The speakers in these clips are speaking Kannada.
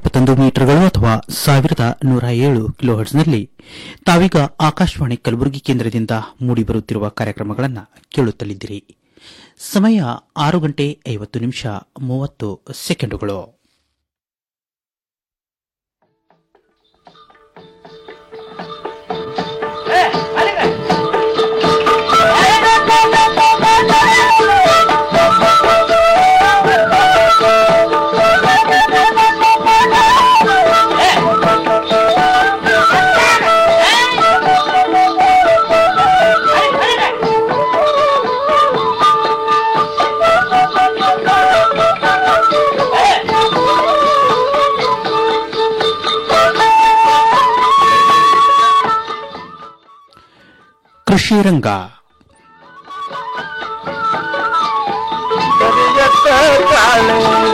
ಎಪ್ಪತ್ತೊಂದು ಮೀಟರ್ಗಳು ಅಥವಾ ಸಾವಿರದ ನೂರ ಏಳು ಕಿಲೋಹರ್ಟ್ಸ್ನಲ್ಲಿ ತಾವೀಗ ಆಕಾಶವಾಣಿ ಕಲಬುರಗಿ ಕೇಂದ್ರದಿಂದ ಮೂಡಿಬರುತ್ತಿರುವ ಕಾರ್ಯಕ್ರಮಗಳನ್ನು ಕೇಳುತ್ತಲಿದ್ದೀರಿ ಸಮಯ ಆರು ಗಂಟೆ ಐವತ್ತು ನಿಮಿಷ ಮೂವತ್ತು ಸೆಕೆಂಡುಗಳು ಕೃಷಿ ರಂಗ ಕರಿಯತ್ತ ಕಾಳಿಂಗ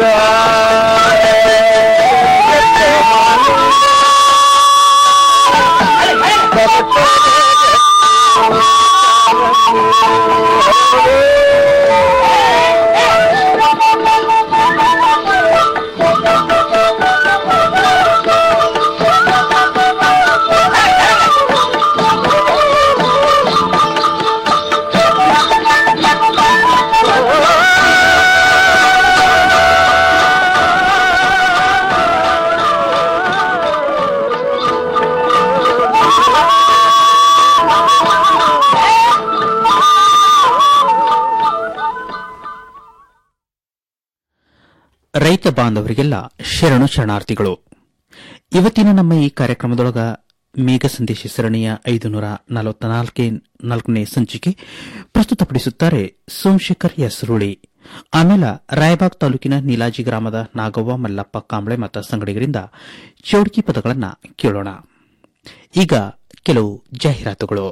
ರೈತ ಬಾಂಧವರಿಗೆಲ್ಲ ಶರಣು ಶರಣಾರ್ಥಿಗಳು ಇವತ್ತಿನ ನಮ್ಮ ಈ ಕಾರ್ಯಕ್ರಮದೊಳಗ ಮೇಘ ಸಂದೇಶ ಸರಣಿಯ ಐದು ನೂರ ನಾಲ್ಕನೇ ಸಂಚಿಕೆ ಪ್ರಸ್ತುತಪಡಿಸುತ್ತಾರೆ ಸೋಮಶೇಖರ್ ಎಸ್ ರುಳಿ ಆಮೇಲೆ ರಾಯಬಾಗ್ ತಾಲೂಕಿನ ನೀಲಾಜಿ ಗ್ರಾಮದ ನಾಗವ್ವ ಮಲ್ಲಪ್ಪ ಕಾಂಬಳೆ ಮತ್ತು ಸಂಗಡಿಗರಿಂದ ಚೌಡ್ಕಿ ಪದಗಳನ್ನು ಕೇಳೋಣ ಈಗ ಕೆಲವು ಜಾಹೀರಾತುಗಳು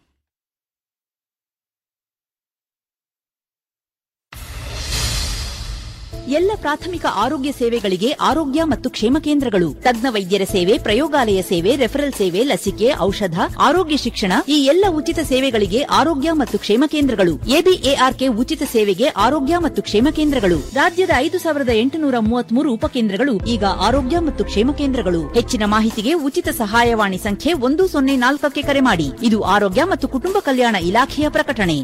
ಎಲ್ಲ ಪ್ರಾಥಮಿಕ ಆರೋಗ್ಯ ಸೇವೆಗಳಿಗೆ ಆರೋಗ್ಯ ಮತ್ತು ಕ್ಷೇಮ ಕೇಂದ್ರಗಳು ತಜ್ಞ ವೈದ್ಯರ ಸೇವೆ ಪ್ರಯೋಗಾಲಯ ಸೇವೆ ರೆಫರಲ್ ಸೇವೆ ಲಸಿಕೆ ಔಷಧ ಆರೋಗ್ಯ ಶಿಕ್ಷಣ ಈ ಎಲ್ಲ ಉಚಿತ ಸೇವೆಗಳಿಗೆ ಆರೋಗ್ಯ ಮತ್ತು ಕ್ಷೇಮ ಕೇಂದ್ರಗಳು ಎಬಿಎಆರ್ಕೆ ಉಚಿತ ಸೇವೆಗೆ ಆರೋಗ್ಯ ಮತ್ತು ಕ್ಷೇಮ ಕೇಂದ್ರಗಳು ರಾಜ್ಯದ ಐದು ಸಾವಿರದ ಎಂಟುನೂರ ಮೂವತ್ಮೂರು ಉಪಕೇಂದ್ರಗಳು ಈಗ ಆರೋಗ್ಯ ಮತ್ತು ಕ್ಷೇಮ ಕೇಂದ್ರಗಳು ಹೆಚ್ಚಿನ ಮಾಹಿತಿಗೆ ಉಚಿತ ಸಹಾಯವಾಣಿ ಸಂಖ್ಯೆ ಒಂದು ಸೊನ್ನೆ ನಾಲ್ಕಕ್ಕೆ ಕರೆ ಮಾಡಿ ಇದು ಆರೋಗ್ಯ ಮತ್ತು ಕುಟುಂಬ ಕಲ್ಯಾಣ ಇಲಾಖೆಯ ಪ್ರಕಟಣೆ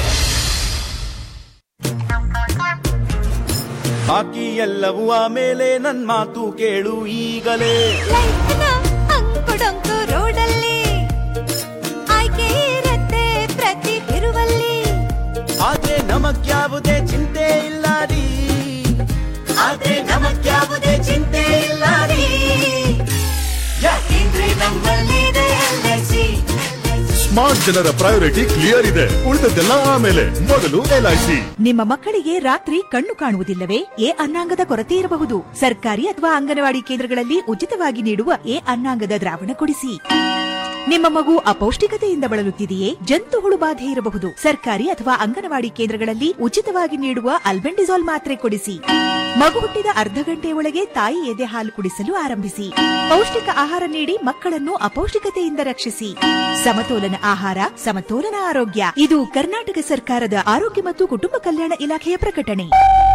ಬಾಕಿ ಎಲ್ಲವೂ ಆಮೇಲೆ ನನ್ ಮಾತು ಕೇಳು ಈಗಲೇ ಲೈಫ್ನ ಅಂಕುಡೊಂಕು ರೋಡಲ್ಲಿ ಆಯ್ಕೆ ಇರತ್ತೆ ಪ್ರತಿ ತಿರುವಲ್ಲಿ ಆದ್ರೆ ನಮಗ್ಯಾವುದೇ ಚಿಂತೆ ಇಲ್ಲ ರೀ ಆದ್ರೆ ನಮಗ್ಯಾವುದೇ ಚಿಂತೆ ಇಲ್ಲ ರೀ ಯಾಕೆಂದ್ರೆ ನಮ್ಮಲ್ಲಿದೆ LIC. ಸ್ಮಾರ್ಟ್ ಜನರ ಪ್ರಯಾರಿಟಿ ಕ್ಲಿಯರ್ ಇದೆ ಉಳಿದದ್ದೆಲ್ಲ ಆಮೇಲೆ ಮೊದಲು ಎಲ್ಐಸಿ ನಿಮ್ಮ ಮಕ್ಕಳಿಗೆ ರಾತ್ರಿ ಕಣ್ಣು ಕಾಣುವುದಿಲ್ಲವೇ ಎ ಅನ್ನಾಂಗದ ಕೊರತೆ ಇರಬಹುದು ಸರ್ಕಾರಿ ಅಥವಾ ಅಂಗನವಾಡಿ ಕೇಂದ್ರಗಳಲ್ಲಿ ಉಚಿತವಾಗಿ ನೀಡುವ ಎ ಅನ್ನಾಂಗದ ದ್ರಾವಣ ಕೊಡಿಸಿ ನಿಮ್ಮ ಮಗು ಅಪೌಷ್ಟಿಕತೆಯಿಂದ ಬಳಲುತ್ತಿದೆಯೇ ಜಂತು ಹುಳು ಬಾಧೆ ಇರಬಹುದು ಸರ್ಕಾರಿ ಅಥವಾ ಅಂಗನವಾಡಿ ಕೇಂದ್ರಗಳಲ್ಲಿ ಉಚಿತವಾಗಿ ನೀಡುವ ಅಲ್ಬೆಂಡಿಸಾಲ್ ಮಾತ್ರೆ ಕೊಡಿಸಿ ಮಗು ಹುಟ್ಟಿದ ಅರ್ಧ ಗಂಟೆಯೊಳಗೆ ತಾಯಿ ಎದೆ ಹಾಲು ಕುಡಿಸಲು ಆರಂಭಿಸಿ ಪೌಷ್ಟಿಕ ಆಹಾರ ನೀಡಿ ಮಕ್ಕಳನ್ನು ಅಪೌಷ್ಟಿಕತೆಯಿಂದ ರಕ್ಷಿಸಿ ಸಮತೋಲನ ಆಹಾರ ಸಮತೋಲನ ಆರೋಗ್ಯ ಇದು ಕರ್ನಾಟಕ ಸರ್ಕಾರದ ಆರೋಗ್ಯ ಮತ್ತು ಕುಟುಂಬ ಕಲ್ಯಾಣ ಇಲಾಖೆಯ ಪ್ರಕಟಣೆ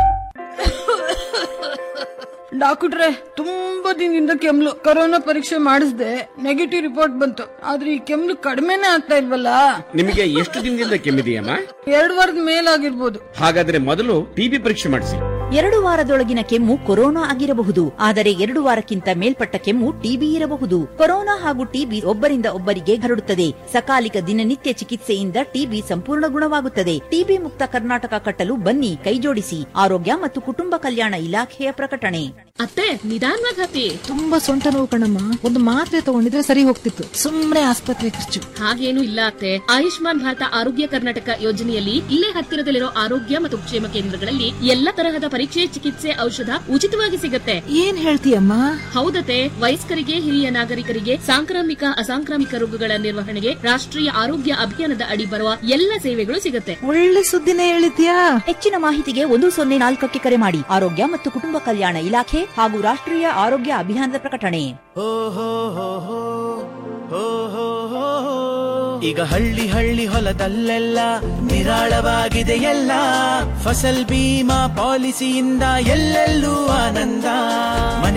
ಡಾಕ್ಟ್ರೆ ತುಂಬಾ ದಿನದಿಂದ ಕೆಮ್ಲು ಕೊರೋನಾ ಪರೀಕ್ಷೆ ಮಾಡಿಸ್ದೆ ನೆಗೆಟಿವ್ ರಿಪೋರ್ಟ್ ಬಂತು ಆದ್ರೆ ಈ ಕೆಮ್ಲು ಕಡಿಮೆನೇ ಆಗ್ತಾ ಇಲ್ವಲ್ಲ ನಿಮಗೆ ಎಷ್ಟು ದಿನದಿಂದ ಕೆಮ್ಮಿದೆಯಮ್ಮ ಎರಡು ವಾರದ ಮೇಲಾಗಿರ್ಬೋದು ಹಾಗಾದ್ರೆ ಮೊದಲು ಟಿಬಿ ಪರೀಕ್ಷೆ ಮಾಡಿಸಿ ಎರಡು ವಾರದೊಳಗಿನ ಕೆಮ್ಮು ಕೊರೋನಾ ಆಗಿರಬಹುದು ಆದರೆ ಎರಡು ವಾರಕ್ಕಿಂತ ಮೇಲ್ಪಟ್ಟ ಕೆಮ್ಮು ಟಿಬಿ ಇರಬಹುದು ಕೊರೋನಾ ಹಾಗೂ ಟಿಬಿ ಒಬ್ಬರಿಂದ ಒಬ್ಬರಿಗೆ ಹರಡುತ್ತದೆ ಸಕಾಲಿಕ ದಿನನಿತ್ಯ ಚಿಕಿತ್ಸೆಯಿಂದ ಟಿಬಿ ಸಂಪೂರ್ಣ ಗುಣವಾಗುತ್ತದೆ ಟಿಬಿ ಮುಕ್ತ ಕರ್ನಾಟಕ ಕಟ್ಟಲು ಬನ್ನಿ ಕೈಜೋಡಿಸಿ ಆರೋಗ್ಯ ಮತ್ತು ಕುಟುಂಬ ಕಲ್ಯಾಣ ಇಲಾಖೆಯ ಪ್ರಕಟಣೆ ಅತ್ತೆ ನಿಧಾನವಾಗಿ ಹತ್ತಿ ತುಂಬಾ ಸೊಂಟ ನೋವು ಕಣಮ್ಮ ಒಂದು ಮಾತ್ರೆ ತಗೊಂಡಿದ್ರೆ ಸರಿ ಹೋಗ್ತಿತ್ತು ಸುಮ್ನೆ ಆಸ್ಪತ್ರೆ ಖರ್ಚು ಹಾಗೇನು ಇಲ್ಲ ಅತ್ತೆ ಆಯುಷ್ಮಾನ್ ಭಾರತ ಆರೋಗ್ಯ ಕರ್ನಾಟಕ ಯೋಜನೆಯಲ್ಲಿ ಇಲ್ಲೇ ಹತ್ತಿರದಲ್ಲಿರೋ ಆರೋಗ್ಯ ಮತ್ತು ಕ್ಷೇಮ ಕೇಂದ್ರಗಳಲ್ಲಿ ಎಲ್ಲ ತರಹದ ಪರೀಕ್ಷೆ ಚಿಕಿತ್ಸೆ ಔಷಧ ಉಚಿತವಾಗಿ ಸಿಗತ್ತೆ ಏನ್ ಹೇಳ್ತೀಯಮ್ಮ ಹೌದತೆ ವಯಸ್ಕರಿಗೆ ಹಿರಿಯ ನಾಗರಿಕರಿಗೆ ಸಾಂಕ್ರಾಮಿಕ ಅಸಾಂಕ್ರಾಮಿಕ ರೋಗಗಳ ನಿರ್ವಹಣೆಗೆ ರಾಷ್ಟ್ರೀಯ ಆರೋಗ್ಯ ಅಭಿಯಾನದ ಅಡಿ ಬರುವ ಎಲ್ಲ ಸೇವೆಗಳು ಸಿಗತ್ತೆ ಒಳ್ಳೆ ಸುದ್ದಿನೇ ಹೇಳಿದ್ಯಾ ಹೆಚ್ಚಿನ ಮಾಹಿತಿಗೆ ಒಂದು ಸೊನ್ನೆ ನಾಲ್ಕಕ್ಕೆ ಕರೆ ಮಾಡಿ ಆರೋಗ್ಯ ಮತ್ತು ಕುಟುಂಬ ಕಲ್ಯಾಣ ಇಲಾಖೆ ಹಾಗೂ ರಾಷ್ಟ್ರೀಯ ಆರೋಗ್ಯ ಅಭಿಯಾನದ ಪ್ರಕಟಣೆ ಹೋ ಹೋ ಹೋ ಹೋ ಹೋ ಹೋ ಹೋ ಹೋ. ಈಗ ಹಳ್ಳಿ ಹಳ್ಳಿ ಹೊಲದಲ್ಲೆಲ್ಲ ನಿರಾಳವಾಗಿದೆ ಎಲ್ಲ ಫಸಲ್ ಬೀಮಾ ಪಾಲಿಸಿಯಿಂದ ಎಲ್ಲೆಲ್ಲೂ ಆನಂದ ಮನೆ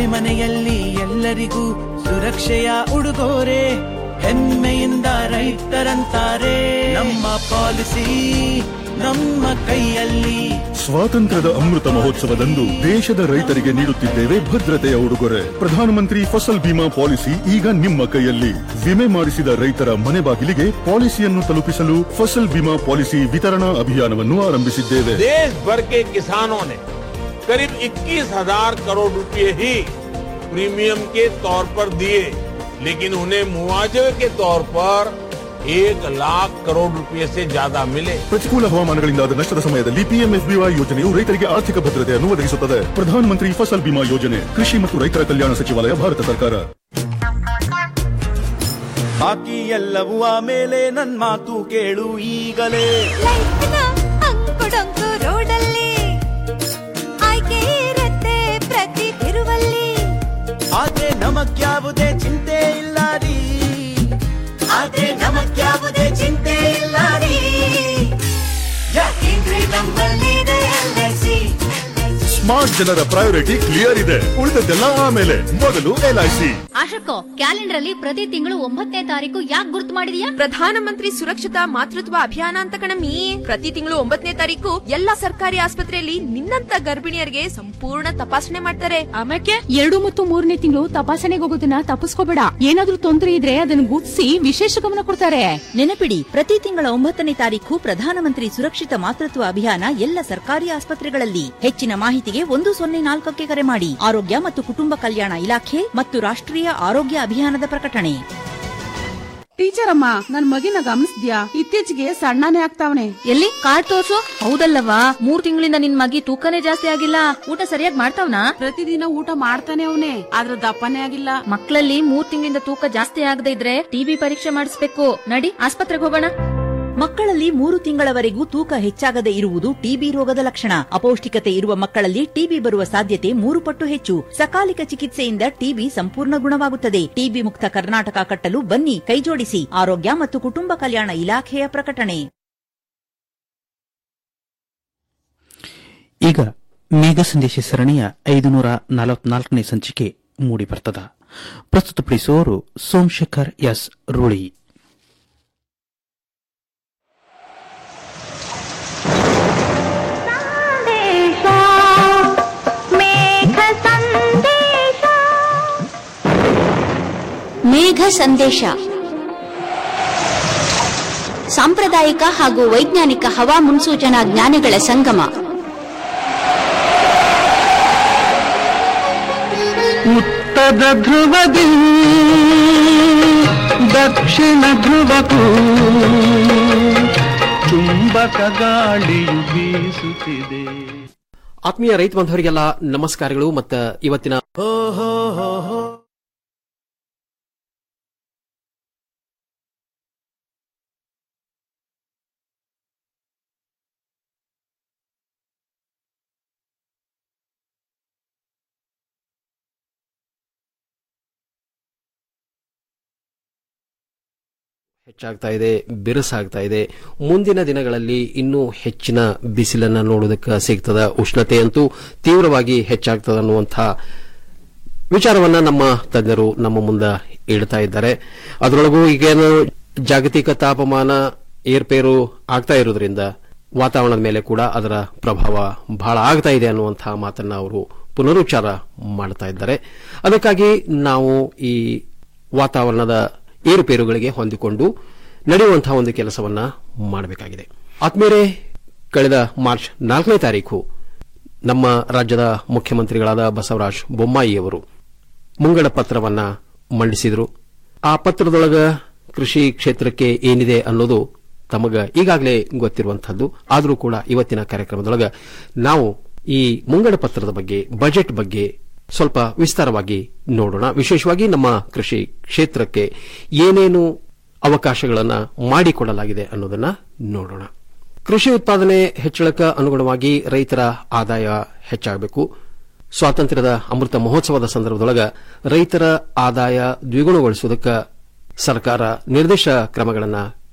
ಮನೆ ಮನೆಯಲ್ಲಿ ಎಲ್ಲರಿಗೂ ಸುರಕ್ಷೆಯ ಉಡುಗೊರೆ ಹೆಮ್ಮೆಯಿಂದ ರೈತರಂತಾರೆ ನಮ್ಮ ಪಾಲಿಸಿ ನಮ್ಮ ಕೈಯಲ್ಲಿ ಸ್ವಾತಂತ್ರ್ಯದ ಅಮೃತ ಮಹೋತ್ಸವದಂದು ದೇಶದ ರೈತರಿಗೆ ನೀಡುತ್ತಿದ್ದೇವೆ ಭದ್ರತೆಯ ಉಡುಗೊರೆ ಪ್ರಧಾನಮಂತ್ರಿ ಫಸಲ್ ಬಿಮಾ ಪಾಲಿಸಿ ಈಗ ನಿಮ್ಮ ಕೈಯಲ್ಲಿ ವಿಮೆ ಮಾಡಿಸಿದ ರೈತರ ಮನೆ ಬಾಗಿಲಿಗೆ ಪಾಲಿಸಿಯನ್ನು ತಲುಪಿಸಲು ಫಸಲ್ ಬಿಮಾ ಪಾಲಿಸಿ ವಿತರಣಾ ಅಭಿಯಾನವನ್ನು ಆರಂಭಿಸಿದ್ದೇವೆ देश भर के किसानों ने करीब 21,000 करोड़ रुपए ही प्रीमियम के तौर पर दिए लेकिन उन्हें मुआवजे के तौर पर एक लाख करोड़ रुपए से ज्यादा मिले ಪ್ರತಿಕೂಲ ಹವಾಮಾನಗಳಿಂದಾದ ನಷ್ಟದ ಸಮಯದಲ್ಲಿ ಪಿಎಂಎಫ್ಬಿವೈ ಯೋಜನೆಯು ರೈತರಿಗೆ ಆರ್ಥಿಕ ಭದ್ರತೆಯನ್ನು ಒದಗಿಸುತ್ತದೆ ಪ್ರಧಾನಮಂತ್ರಿ ಫಸಲ್ ಬಿಮಾ ಯೋಜನೆ ಕೃಷಿ ಮತ್ತು ರೈತರ ಕಲ್ಯಾಣ ಸಚಿವಾಲಯ ಭಾರತ ಸರ್ಕಾರ ಬಾಕಿ ಎಲ್ಲವೂ ಆಮೇಲೆ ನನ್ ಮಾತು ಕೇಳು ಈಗಲೇ ಲೈಫ್ನ ಅಂಕುಡೊಂಕು ರೋಡಲ್ಲಿ ಆಯ್ಕೆ ಇರತ್ತೆ ಪ್ರತಿ ತಿರುವಲ್ಲಿ ಆದ್ರೆ ನಮಗ್ಯಾವುದೇ ಚಿಂತೆ ಇಲ್ಲ ರೀ ಆದ್ರೆ ನಮಗ್ಯಾವುದೇ ಚಿಂತೆ ಇಲ್ಲ ರೀ ಯಾಕೆಂದ್ರೆ ನಮ್ಮಲ್ಲಿದೆ ಎಲ್ಐಸಿ ಸ್ಮಾರ್ಟ್ ಜನರ ಪ್ರಯಾರಿಟಿ ಕ್ಲಿಯರ್ ಇದೆ ಉಳಿದದ್ದೆಲ್ಲ ಆಮೇಲೆ ಮೊದಲು ಎಲ್ಐಸಿ ಆಶಕ್ಕೋ ಕ್ಯಾಲೆಂಡರ್ ಅಲ್ಲಿ ಪ್ರತಿ ತಿಂಗಳು ಒಂಬತ್ತನೇ ತಾರೀಕು ಯಾಕೆ ಗುರ್ತು ಮಾಡಿದ್ಯಾ ಪ್ರಧಾನಮಂತ್ರಿ ಸುರಕ್ಷಿತ ಮಾತೃತ್ವ ಅಭಿಯಾನ ಅಂತ ಕಣಮ್ಮಿ ಪ್ರತಿ ತಿಂಗಳು ಒಂಬತ್ತನೇ ತಾರೀಕು ಎಲ್ಲಾ ಸರ್ಕಾರಿ ಆಸ್ಪತ್ರೆಯಲ್ಲಿ ನಿನ್ನಂತ ಗರ್ಭಿಣಿಯರಿಗೆ ಸಂಪೂರ್ಣ ತಪಾಸಣೆ ಮಾಡ್ತಾರೆ ಆಮೇಲೆ ಎರಡು ಮತ್ತು ಮೂರನೇ ತಿಂಗಳು ತಪಾಸಣೆಗೆ ಹೋಗೋದನ್ನ ತಪ್ಪಿಸ್ಕೋಬೇಡ ಏನಾದ್ರೂ ತೊಂದರೆ ಇದ್ರೆ ಅದನ್ನ ಗುರ್ತಿಸಿ ವಿಶೇಷ ಗಮನ ಕೊಡ್ತಾರೆ ನೆನಪಿಡಿ ಪ್ರತಿ ತಿಂಗಳ ಒಂಬತ್ತನೇ ತಾರೀಖು ಪ್ರಧಾನಮಂತ್ರಿ ಸುರಕ್ಷಿತ ಮಾತೃತ್ವ ಅಭಿಯಾನ ಎಲ್ಲ ಸರ್ಕಾರಿ ಆಸ್ಪತ್ರೆಗಳಲ್ಲಿ ಹೆಚ್ಚಿನ ಮಾಹಿತಿಗೆ ಒಂದು ಸೊನ್ನೆ ನಾಲ್ಕಕ್ಕೆ ಕರೆ ಮಾಡಿ ಆರೋಗ್ಯ ಮತ್ತು ಕುಟುಂಬ ಕಲ್ಯಾಣ ಇಲಾಖೆ ಮತ್ತು ರಾಷ್ಟ್ರೀಯ ಆರೋಗ್ಯ ಅಭಿಯಾನದ ಪ್ರಕಟಣೆ ಟೀಚರ್ ಅಮ್ಮ ನನ್ ಮಗಿನ ಗಮನಿಸ್ದ್ಯಾ ಇತ್ತೀಚೆಗೆ ಸಣ್ಣನೇ ಆಗ್ತಾವನೆ ಎಲ್ಲಿ ಕಾರ್ಡ್ ತೋರ್ಸು ಹೌದಲ್ಲವಾ ಮೂರ್ ತಿಂಗಳಿಂದ ನಿನ್ ಮಗಿ ತೂಕನೇ ಜಾಸ್ತಿ ಆಗಿಲ್ಲ ಊಟ ಸರಿಯಾಗಿ ಮಾಡ್ತಾವ್ನಾ ಪ್ರತಿದಿನ ಊಟ ಮಾಡ್ತಾನೆ ಅವನೇ ಆದ್ರ ದಪ್ಪನೇ ಆಗಿಲ್ಲ ಮಕ್ಕಳಲ್ಲಿ ಮೂರ್ ತಿಂಗಳಿಂದ ತೂಕ ಜಾಸ್ತಿ ಆಗದೆ ಇದ್ರೆ ಟಿಬಿ ಪರೀಕ್ಷೆ ಮಾಡಿಸ್ಬೇಕು ನಡಿ ಆಸ್ಪತ್ರೆಗೆ ಹೋಗೋಣ ಮಕ್ಕಳಲ್ಲಿ ಮೂರು ತಿಂಗಳವರೆಗೂ ತೂಕ ಹೆಚ್ಚಾಗದೆ ಇರುವುದು ಟಿಬಿ ರೋಗದ ಲಕ್ಷಣ ಅಪೌಷ್ಟಿಕತೆ ಇರುವ ಮಕ್ಕಳಲ್ಲಿ ಟಿಬಿ ಬರುವ ಸಾಧ್ಯತೆ ಮೂರು ಪಟ್ಟು ಹೆಚ್ಚು ಸಕಾಲಿಕ ಚಿಕಿತ್ಸೆಯಿಂದ ಟಿಬಿ ಸಂಪೂರ್ಣ ಗುಣವಾಗುತ್ತದೆ ಟಿಬಿ ಮುಕ್ತ ಕರ್ನಾಟಕ ಕಟ್ಟಲು ಬನ್ನಿ ಕೈಜೋಡಿಸಿ ಆರೋಗ್ಯ ಮತ್ತು ಕುಟುಂಬ ಕಲ್ಯಾಣ ಇಲಾಖೆಯ ಪ್ರಕಟಣೆ ಈಗ ಮೇಘ ಸಂದೇಶ ಸರಣಿಯ ಐದುನೂರ ನಲವತ್ನಾಲ್ಕನೇ ಸಂಚಿಕೆ ಮೂಡಿಬರ್ತದ ಪ್ರಸ್ತುತಪಡಿಸುವವರು ಸೋಮಶೇಖರ್ ಎಸ್ ರೂಳಿ ಮೇಘ ಸಂದೇಶ ಸಾಂಪ್ರದಾಯಿಕ ಹಾಗೂ ವೈಜ್ಞಾನಿಕ ಹವಾ ಮುನ್ಸೂಚನಾ ಜ್ಞಾನಗಳ ಸಂಗಮ ಉತ್ತರ ಧ್ರುವದಿ ದಕ್ಷಿಣ ಧ್ರುವಕ್ಕೂ ಚುಂಬಕ ಗಾಳಿಯು ಬೀಸುತ್ತಿದೆ ಆತ್ಮೀಯ ರೈತ ಬಾಂಧವರಿಗೆಲ್ಲ ನಮಸ್ಕಾರಗಳು ಮತ್ತು ಇವತ್ತಿನ ಹೋ ಹೋ ಹೋ ಹೋ ಹೆಚ್ಚಾಗ್ತಾ ಇದೆ ಬಿರುಸಾಗ್ತಾ ಇದೆ ಮುಂದಿನ ದಿನಗಳಲ್ಲಿ ಇನ್ನೂ ಹೆಚ್ಚಿನ ಬಿಸಿಲನ್ನ ನೋಡೋದಕ್ಕೆ ಸಿಗ್ತದ ಉಷ್ಣತೆ ಅಂತೂ ತೀವ್ರವಾಗಿ ಹೆಚ್ಚಾಗ್ತದ ಅನ್ನುವಂಥ ವಿಚಾರವನ್ನ ನಮ್ಮ ತಜ್ಞರು ನಮ್ಮ ಮುಂದೆ ಇಡ್ತಾ ಇದ್ದಾರೆ ಅದರೊಳಗೂ ಈಗೇನು ಜಾಗತಿಕ ತಾಪಮಾನ ಏರ್ಪೇರು ಆಗ್ತಾ ಇರೋದ್ರಿಂದ ವಾತಾವರಣದ ಮೇಲೆ ಕೂಡ ಅದರ ಪ್ರಭಾವ ಬಹಳ ಆಗ್ತಾ ಇದೆ ಅನ್ನುವಂಥ ಮಾತನ್ನ ಅವರು ಪುನರುಚ್ಚಾರ ಮಾಡ್ತಾ ಇದ್ದಾರೆ ಅದಕ್ಕಾಗಿ ನಾವು ಈ ವಾತಾವರಣದ ಏರುಪೇರುಗಳಿಗೆ ಹೊಂದಿಕೊಂಡು ನಡೆಯುವಂತಹ ಒಂದು ಕೆಲಸವನ್ನ ಮಾಡಬೇಕಾಗಿದೆ ಆತ್ಮೀಯರೇ ಕಳೆದ ಮಾರ್ಚ್ ನಾಲ್ಕನೇ ತಾರೀಕು ನಮ್ಮ ರಾಜ್ಯದ ಮುಖ್ಯಮಂತ್ರಿಗಳಾದ ಬಸವರಾಜ ಬೊಮ್ಮಾಯಿಯವರು ಮುಂಗಡ ಪತ್ರವನ್ನ ಮಂಡಿಸಿದರು ಆ ಪತ್ರದೊಳಗ ಕೃಷಿ ಕ್ಷೇತ್ರಕ್ಕೆ ಏನಿದೆ ಅನ್ನೋದು ತಮಗ ಈಗಾಗಲೇ ಗೊತ್ತಿರುವಂತಹದ್ದು ಆದರೂ ಕೂಡ ಇವತ್ತಿನ ಕಾರ್ಯಕ್ರಮದೊಳಗ ನಾವು ಈ ಮುಂಗಡ ಪತ್ರದ ಬಗ್ಗೆ ಬಜೆಟ್ ಬಗ್ಗೆ ಸ್ವಲ್ಪ ವಿಸ್ತಾರವಾಗಿ ನೋಡೋಣ ವಿಶೇಷವಾಗಿ ನಮ್ಮ ಕೃಷಿ ಕ್ಷೇತ್ರಕ್ಕೆ ಏನೇನು ಅವಕಾಶಗಳನ್ನು ಮಾಡಿಕೊಡಲಾಗಿದೆ ಅನ್ನೋದನ್ನ ನೋಡೋಣ ಕೃಷಿ ಉತ್ಪಾದನೆ ಹೆಚ್ಚಳಕ್ಕೆ ಅನುಗುಣವಾಗಿ ರೈತರ ಆದಾಯ ಹೆಚ್ಚಾಗಬೇಕು ಸ್ವಾತಂತ್ರ್ಯದ ಅಮೃತ ಮಹೋತ್ಸವದ ಸಂದರ್ಭದೊಳಗ ರೈತರ ಆದಾಯ ದ್ವಿಗುಣಗೊಳಿಸುವುದಕ್ಕೆ ಸರ್ಕಾರ ನಿರ್ದಿಷ್ಟ ಕ್ರಮಗಳನ್ನು